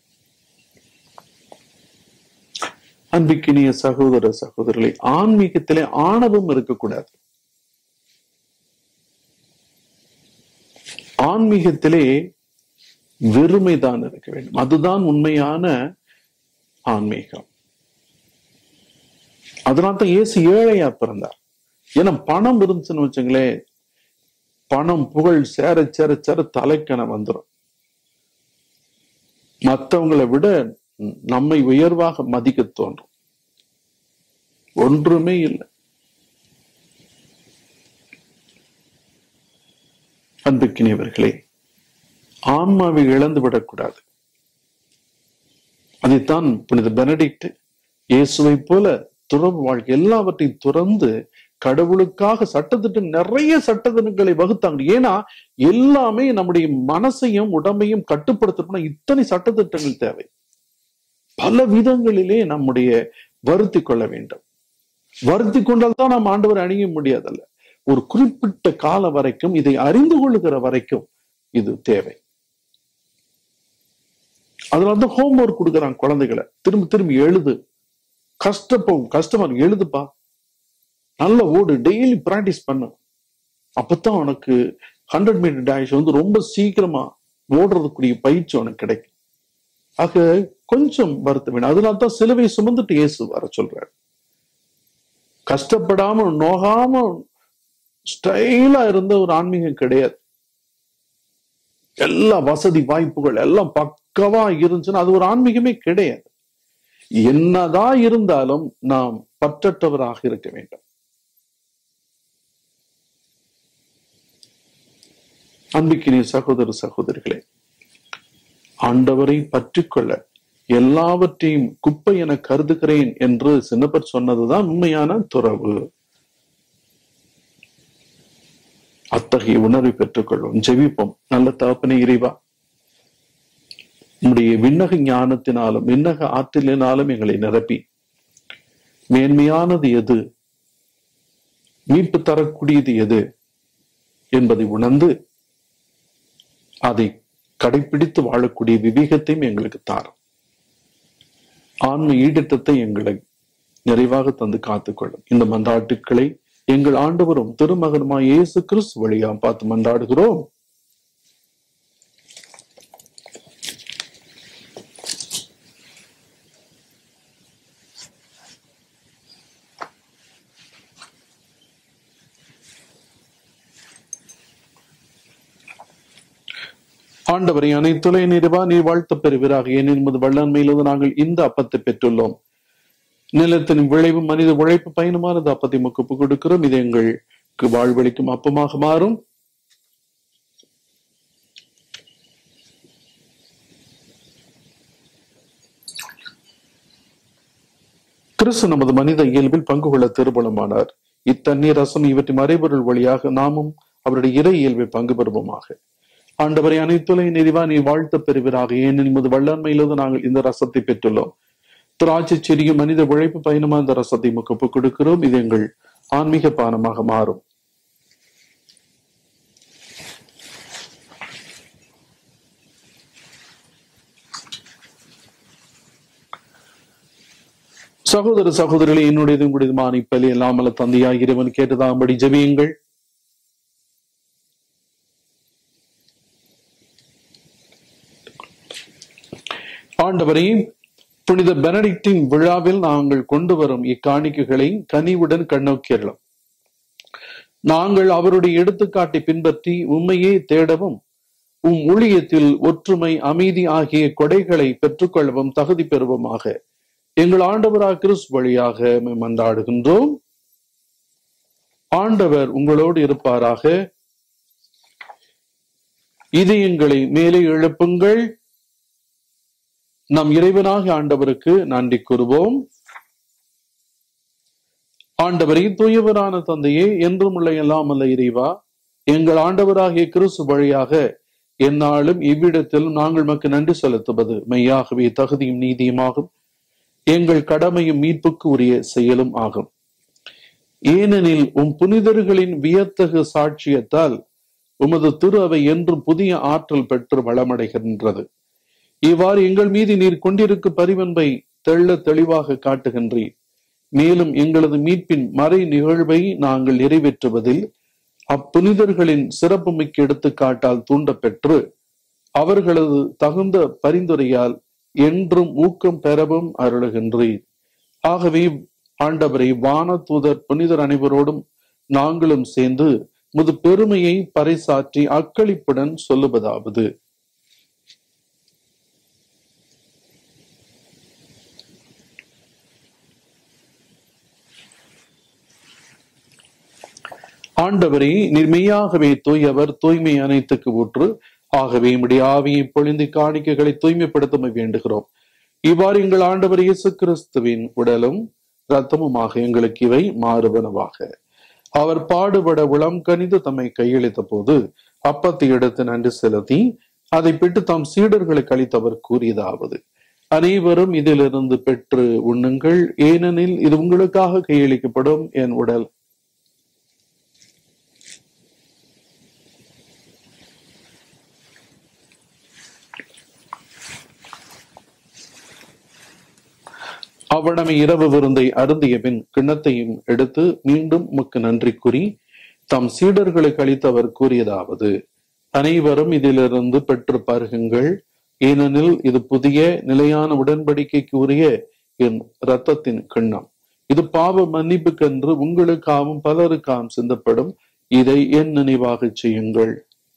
அன்பிக்கினிய சகோதர சகோதரர்களை ஆன்மீகத்திலே ஆணவம் இருக்கக்கூடாது ஆன்மீகத்திலே வெறுமைதான் இருக்க வேண்டும் அதுதான் உண்மையான ஆன்மீகம் அதனால தான் இயேசு ஏழையா பிறந்தார் ஏன்னா பணம் இருந்துச்சுன்னு வச்சுங்களேன் பணம் புகழ் சேர சேர சேர தலைக்கண வந்துடும் மற்றவங்களை விட நம்மை உயர்வாக மதிக்க தோன்றும் ஒன்றுமே இல்லை அன்புக்கினியவர்களே ஆன்மாவை இழந்து விடக்கூடாது அதைத்தான் புனித பெனடிக்ட் இயேசுவை போல துறவு வாழ்க்கை எல்லாவற்றையும் துறந்து கடவுளுக்காக சட்டத்திட்டம் நிறைய சட்டத்திட்டங்களை வகுத்தாங்க ஏன்னா எல்லாமே நம்முடைய மனசையும் உடம்பையும் கட்டுப்படுத்தணும்னா இத்தனை சட்டத்திட்டங்கள் தேவை பல விதங்களிலே நம்முடைய வருத்தி கொள்ள வேண்டும் வருத்தி கொண்டால் தான் நாம் ஆண்டவர் அணிய முடியாதல்ல ஒரு குறிப்பிட்ட கால வரைக்கும் இதை அறிந்து கொள்ளுகிற வரைக்கும் இது தேவை அதுல வந்து ஹோம்ஒர்க் கொடுக்குறாங்க குழந்தைகளை திரும்ப திரும்பி எழுது கஷ்டப்போ கஷ்டமா இருக்கு எழுதுப்பா நல்ல ஓடு டெய்லி பிராக்டிஸ் பண்ணு அப்பதான் உனக்கு ஹண்ட்ரட் மீட்டர் டேஷ் வந்து ரொம்ப சீக்கிரமா ஓடுறதுக்குரிய பயிற்சி உனக்கு கிடைக்கும் ஆக கொஞ்சம் வருத்த வேணும் அதனால தான் சிலுவை சுமந்துட்டு இயேசு வர சொல்றாரு கஷ்டப்படாம நோகாம ஸ்டைலா இருந்த ஒரு ஆன்மீகம் கிடையாது எல்லா வசதி வாய்ப்புகள் எல்லாம் பக்கவா இருந்துச்சுன்னா அது ஒரு ஆன்மீகமே கிடையாது என்னதான் இருந்தாலும் நாம் பற்றற்றவராக இருக்க வேண்டும் அன்பிக்கினிய சகோதர சகோதரிகளே ஆண்டவரை பற்றிக்கொள்ள எல்லாவற்றையும் குப்பை என கருதுகிறேன் என்று சின்னப்பர் சொன்னதுதான் உண்மையான துறவு அத்தகைய உணர்வை பெற்றுக்கொள்வோம் ஜெபிப்போம் நல்ல தகப்பனை இறைவா உம்முடைய விண்ணக ஞானத்தினாலும் விண்ணக ஆற்றலினாலும் எங்களை நிரப்பி மேன்மையானது எது மீட்பு தரக்கூடியது எது என்பதை உணர்ந்து அதை கடைபிடித்து வாழக்கூடிய விவேகத்தையும் எங்களுக்கு தாரும் ஆன்ம ஈடத்தத்தை எங்களை நிறைவாக தந்து காத்துக்கொள்ளும் இந்த மன்றாட்டுக்களை எங்கள் ஆண்டவரும் திருமகனுமாய் இயேசு கிறிஸ்து வழியா பார்த்து மன்றாடுகிறோம் ஆண்டவரை அனைத்துலை நிறுவா நீர் வாழ்த்த பெறுவீராக ஏன் என்பது வல்லன்மையிலிருந்து நாங்கள் இந்த அப்பத்தை பெற்றுள்ளோம் நிலத்தின் விளைவு மனித உழைப்பு பயணமானது அப்பத்தை முக்கப்பு கொடுக்கிறோம் இது எங்களுக்கு வாழ்வழிக்கும் அப்பமாக மாறும் கிறிஸ்து நமது மனித இயல்பில் பங்கு கொள்ள திருபலமானார் இத்தண்ணீர் ரசம் இவற்றின் மறைபொருள் வழியாக நாமும் அவருடைய இறை இயல்பை பங்கு பெறுவோமாக ஆண்டவரை அனைத்துலை நிறைவா நீ வாழ்த்த பெறுவீராக ஏன் என்பது வல்லன்மையிலிருந்து நாங்கள் இந்த ரசத்தை பெற்றுள்ளோம் திராட்சை செடிய மனித உழைப்பு பயணமா இந்த ரசத்தை முக்கப்பு கொடுக்கிறோம் இது எங்கள் ஆன்மீக பானமாக மாறும் சகோதர சகோதரிகளே என்னுடையது உங்களுடையதுமான இப்பலி இல்லாமல தந்தையாய் இறைவன் கேட்டதாம்படி ஜெபியுங்கள் ஆண்டவரே புனித பெனடிக்டின் விழாவில் நாங்கள் கொண்டு வரும் இக்காணிக்கைகளை கனிவுடன் கண்ணோக்கியறலாம் நாங்கள் அவருடைய எடுத்துக்காட்டை பின்பற்றி உண்மையே தேடவும் உம் ஊழியத்தில் ஒற்றுமை அமைதி ஆகிய கொடைகளை பெற்றுக்கொள்ளவும் தகுதி பெறுவோமாக எங்கள் ஆண்டவராக கிறிஸ் வழியாக மன்றாடுகின்றோம் ஆண்டவர் உங்களோடு இருப்பாராக இதயங்களை மேலே எழுப்புங்கள் நம் இறைவனாக ஆண்டவருக்கு நன்றி கூறுவோம் ஆண்டவரை தூயவரான தந்தையே என்றும் உள்ள எல்லாம் அல்ல இறைவா எங்கள் ஆண்டவராகிய கிறிஸ்து வழியாக எந்நாளும் இவ்விடத்திலும் நாங்கள் மக்கு நன்றி செலுத்துவது மெய்யாகவே தகுதியும் நீதியுமாகும் எங்கள் கடமையும் மீட்புக்கு உரிய செயலும் ஆகும் ஏனெனில் உம் புனிதர்களின் வியத்தகு சாட்சியத்தால் உமது திரு அவை என்றும் புதிய ஆற்றல் பெற்று வளமடைகின்றது இவ்வாறு எங்கள் மீது நீர் கொண்டிருக்கு பரிவன்பை தெள்ள தெளிவாக காட்டுகின்றீர் மேலும் எங்களது மீட்பின் மறை நிகழ்வை நாங்கள் நிறைவேற்றுவதில் அப்புனிதர்களின் சிறப்புமிக்க எடுத்துக்காட்டால் தூண்டப்பெற்று அவர்களது தகுந்த பரிந்துரையால் என்றும் ஊக்கம் பெறவும் அருளுகின்றீர் ஆகவே ஆண்டவரை வான தூதர் புனிதர் அனைவரோடும் நாங்களும் சேர்ந்து முது பெருமையை பறைசாற்றி அக்களிப்புடன் சொல்லுவதாவது ஆண்டவரே நிர்மையாகவே தூயவர் தூய்மை அனைத்துக்கு ஊற்று ஆகவே நம்முடைய ஆவியை பொழிந்து காணிக்கைகளை தூய்மைப்படுத்த வேண்டுகிறோம் இவ்வாறு எங்கள் ஆண்டவர் இயேசு கிறிஸ்துவின் உடலும் இரத்தமுமாக எங்களுக்கு இவை மாறுபனவாக அவர் பாடுபட உளம் கனிந்து தம்மை கையளித்த போது அப்பத்தை எடுத்து நன்றி செலுத்தி அதை பெற்று தாம் சீடர்களுக்கு அளித்தவர் கூறியதாவது அனைவரும் இதிலிருந்து பெற்று உண்ணுங்கள் ஏனெனில் இது உங்களுக்காக கையளிக்கப்படும் என் உடல் அவ்வளமை இரவு விருந்தை அருந்திய பின் கிண்ணத்தையும் எடுத்து மீண்டும் உமக்கு நன்றி கூறி தம் சீடர்களுக்கு அளித்தவர் கூறியதாவது அனைவரும் இதிலிருந்து பெற்று பருகுங்கள் ஏனெனில் இது புதிய நிலையான உடன்படிக்கைக்கு உரிய என் இரத்தத்தின் கிண்ணம் இது பாவ மன்னிப்புக்கென்று உங்களுக்காகவும் பலருக்காகவும் சிந்தப்படும் இதை என் நினைவாக செய்யுங்கள்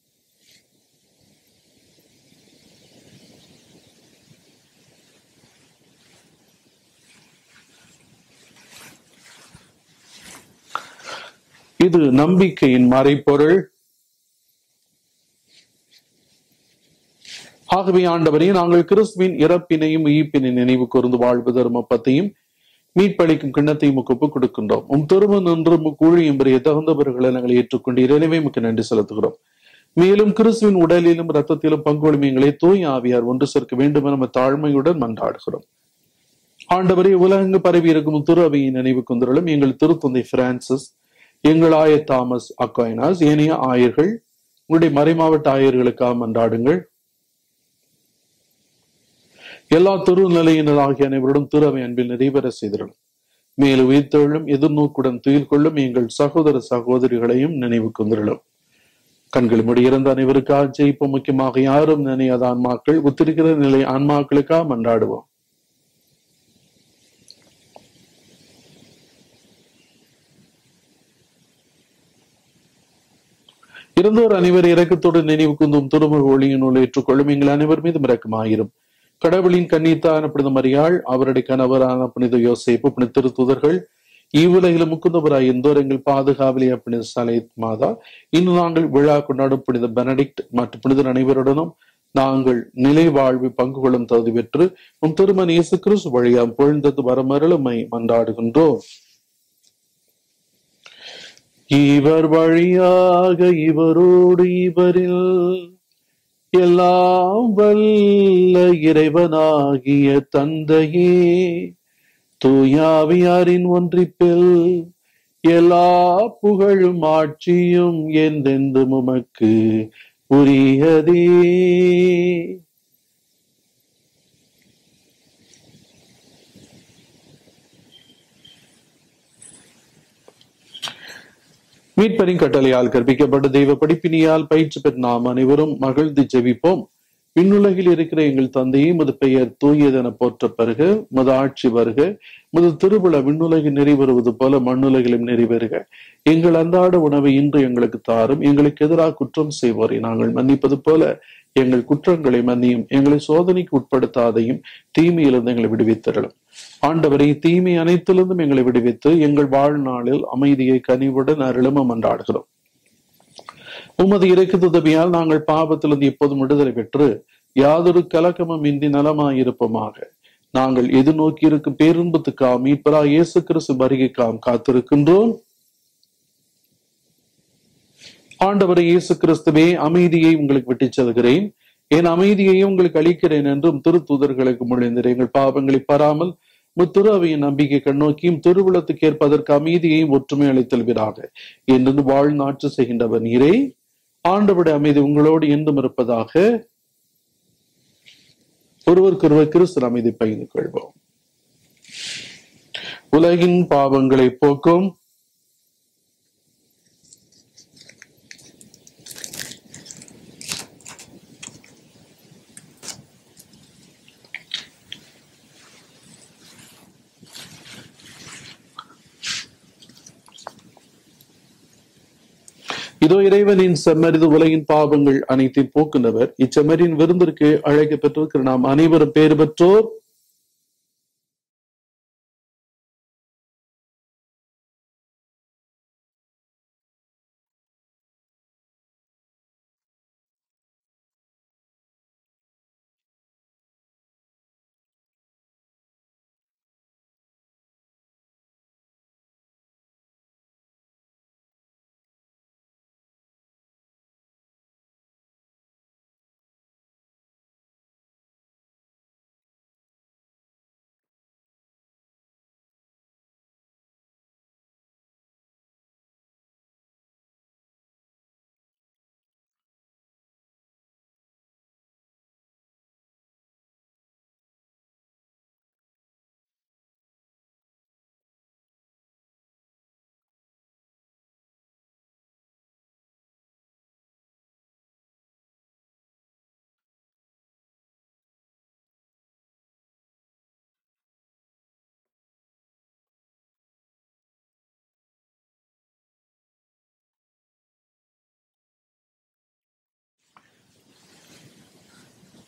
இது நம்பிக்கையின் மறைப்பொருள் ஆகவே ஆண்டவரே நாங்கள் கிறிஸ்துவின் இறப்பினையும் உயிர்ப்பினை நினைவு கூர்ந்து வாழ்வு தர்மப்பத்தையும் மீட்பளிக்கும் கிண்ணத்தையும் உமக்கு ஒப்புக் கொடுக்கின்றோம் உம் திருமணம் நின்று முக்கூழியும் பெரிய தகுந்தவர்களை நாங்கள் ஏற்றுக்கொண்டு எனவே உமக்கு நன்றி செலுத்துகிறோம் மேலும் கிறிஸ்துவின் உடலிலும் ரத்தத்திலும் பங்கொழுமியங்களை தூய் ஆவியார் ஒன்று சேர்க்க வேண்டும் என நம்ம தாழ்மையுடன் மன்றாடுகிறோம் ஆண்டவரே உலகங்கு பரவி இருக்கும் திரு அவையின் நினைவு கொண்டுள்ள எங்கள் திருத்தந்தை பிரான்சிஸ் எங்கள் ஆய தாமஸ் அக்காயினாஸ் ஏனைய ஆயர்கள் உங்களுடைய மறைமாவட்ட ஆயர்களுக்காக மன்றாடுங்கள் எல்லா திருநிலையினராகிய அனைவருடன் திறமை அன்பில் நிறைவேற செய்திடணும் மேலும் உயிர்த்தெழும் எதிர்நோக்குடன் துயில் கொள்ளும் எங்கள் சகோதர சகோதரிகளையும் நினைவு கொண்டிருளும் கண்கள் முடியிருந்த அனைவருக்காக ஜெயிப்போம் முக்கியமாக யாரும் நினையாத ஆன்மாக்கள் உத்திருக்கிற நிலை ஆன்மாக்களுக்காக மன்றாடுவோம் இருந்தோர் அனைவர் இறக்கத்தோடு நினைவு குந்தும் திருமுக ஒளியின் உள்ள ஏற்றுக்கொள்ளும் எங்கள் அனைவர் மீதும் இரக்கமாயிரும் கடவுளின் கண்ணீத்தான் புனித மரியாள் அவருடைய கணவரான புனித யோசேப்பு புனித திருத்துதர்கள் இவ்வுலகிலும் முக்குந்தவராய் எந்தோர் எங்கள் பாதுகாவலிய புனித சலைத் மாதா இன்னும் நாங்கள் விழா கொண்டாடும் புனித பெனடிக்ட் மற்றும் புனிதர் அனைவருடனும் நாங்கள் நிலை வாழ்வு பங்கு கொள்ளும் தகுதி பெற்று உம் திருமண இயேசு கிறிஸ்து வழியாம் பொழுந்தது வரமருளுமை மன்றாடுகின்றோம் இவர் வழியாக இவரோடு இவரில் எல்லாம் வல்ல இறைவனாகிய தந்தையே தூயாவியாரின் ஒன்றிப்பில் எல்லா புகழும் ஆட்சியும் என்றென்றும் உமக்கு உரியதே மீட்பரின் கட்டளையால் கற்பிக்கப்பட்ட தெய்வ படிப்பினியால் பயிற்சி பெற்ற நாம் அனைவரும் மகிழ்ந்து ஜெபிப்போம் விண்ணுலகில் இருக்கிற எங்கள் தந்தையே முது பெயர் தூயதென போற்ற பெறுக முது ஆட்சி வருக முது திருவிழா விண்ணுலகில் நிறைவேறுவது போல மண்ணுலகிலும் நிறைவேறுக எங்கள் அன்றாட உணவை இன்று எங்களுக்கு தாரும் எங்களுக்கு எதிராக குற்றம் செய்வோரை நாங்கள் மன்னிப்பது போல எங்கள் குற்றங்களை மன்னியும் எங்களை சோதனைக்கு உட்படுத்தாதையும் தீமையிலிருந்து எங்களை விடுவித்தரலும் ஆண்டவரை தீமை அனைத்திலிருந்தும் எங்களை விடுவித்து எங்கள் வாழ்நாளில் அமைதியை கனிவுடன் அருளும் மன்றாடுகிறோம் உமது இறைக்கு உதவியால் நாங்கள் பாவத்திலிருந்து எப்போதும் விடுதலை பெற்று யாதொரு கலக்கமும் இன்றி நலமாயிருப்போமாக நாங்கள் எதிர்நோக்கி இருக்கும் பேரின்பத்துக்காம் மீட்பரா இயேசு கிறிஸ்து வருகைக்காம் காத்திருக்கின்றோம் ஆண்டவரை இயேசு கிறிஸ்துவே அமைதியை உங்களுக்கு விட்டுச் செல்கிறேன் என் அமைதியை உங்களுக்கு அளிக்கிறேன் என்றும் திருத்தூதர்களுக்கு மொழிந்தேன் எங்கள் பாவங்களை பாராமல் முத்திருவையின் நம்பிக்கை கண்ணோக்கியும் திருவிழத்துக்கு ஏற்பதற்கு அமைதியையும் ஒற்றுமை அளித்தல்வீராக என்று வாழ்நாற்று செய்கின்றவர் நீரே ஆண்டவருடைய அமைதி உங்களோடு என்றும் இருப்பதாக ஒருவருக்கொருவர் கிறிஸ்து அமைதி பகிர்ந்து கொள்வோம் உலகின் பாவங்களை போக்கும் இதோ இறைவனின் செம்மறிது உலகின் பாவங்கள் அனைத்தையும் போக்குனவர் இச்செம்மறின் விருந்திற்கு அழைக்க பெற்றிருக்கிற நாம் அனைவரும் பேறு பெற்றோர்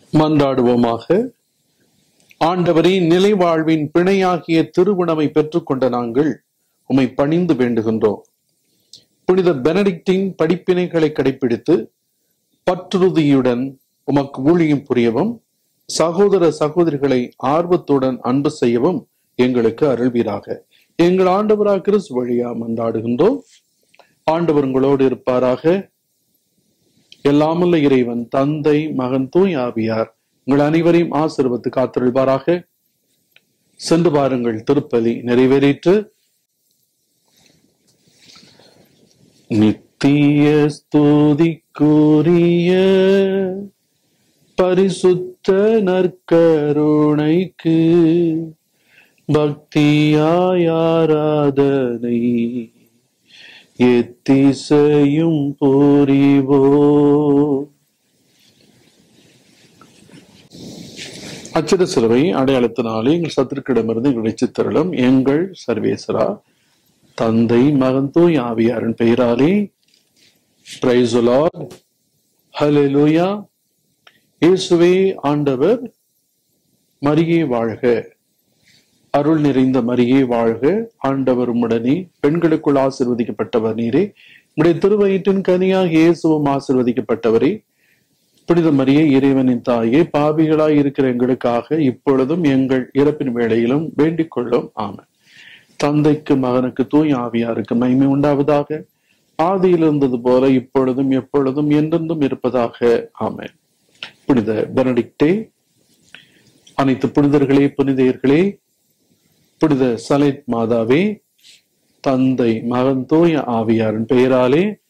மன்றாடுவோமாக ஆண்டவரே நிலை வாழ்வின் பிணையாகிய திருவுணவை பெற்றுக்கொண்ட நாங்கள் உம்மை பணிந்து வேண்டுகின்றோம் புனித பெனடிக்டின் படிப்பினைகளை கடைபிடித்து பற்றுறுதியுடன் உமக்கு ஊழியம் புரியவும் சகோதர சகோதரிகளை ஆர்வத்துடன் அன்பு செய்யவும் எங்களுக்கு அருள்வீராக எங்கள் ஆண்டவராக கிறிஸ்து வழியா மன்றாடுகின்றோம் ஆண்டவர் உங்களோடு இருப்பாராக எல்லாமல்ல இறைவன் தந்தை மகன் தூய் ஆவியார் உங்கள் அனைவரையும் ஆசிர்வத்து காத்திருள்வாராக சென்று பாருங்கள் திருப்பலி நிறைவேறிற்று நித்திய ஸ்துதிக்குரிய பரிசுத்த நற்கருணைக்கு பக்தியாய் ஆராதனை எத்திசையும் புரிவோ அச்சிட சிலுவை அடையாளத்தினாலே எங்கள் சத்துருக்கிடமிருந்து எங்கள் வெச்சித்தருளும் எங்கள் சர்வேசரா தந்தை மகன் தூய் ஆவியாரின் பெயராலே பிரைஸ் ஹலெலூயா இயேசுவே ஆண்டவர் மரியே வாழ்க அருள் நிறைந்த மரியே வாழ்க ஆண்டவர் உடனே பெண்களுக்குள் ஆசிர்வதிக்கப்பட்டவர் நீரே உடைய திருவயிற்றின் கனியாக இயேசுவும் ஆசிர்வதிக்கப்பட்டவரே புனித மரியே இறைவனின் தாயே பாவிகளாய் இருக்கிற எங்களுக்காக இப்பொழுதும் எங்கள் இறப்பின் வேளையிலும் வேண்டிக் கொள்ளும் ஆமன் தந்தைக்கு மகனுக்கு தூய் ஆவியாருக்கு மகிமை உண்டாவதாக ஆதியில் இருந்தது போல இப்பொழுதும் எப்பொழுதும் என்றென்றும் இருப்பதாக ஆமேன் புனித பெனடிக்டே அனைத்து புனிதர்களே புனிதையர்களே புனித சலைத் மாதாவே தந்தை மகன் தூய ஆவியாரின் பெயராலே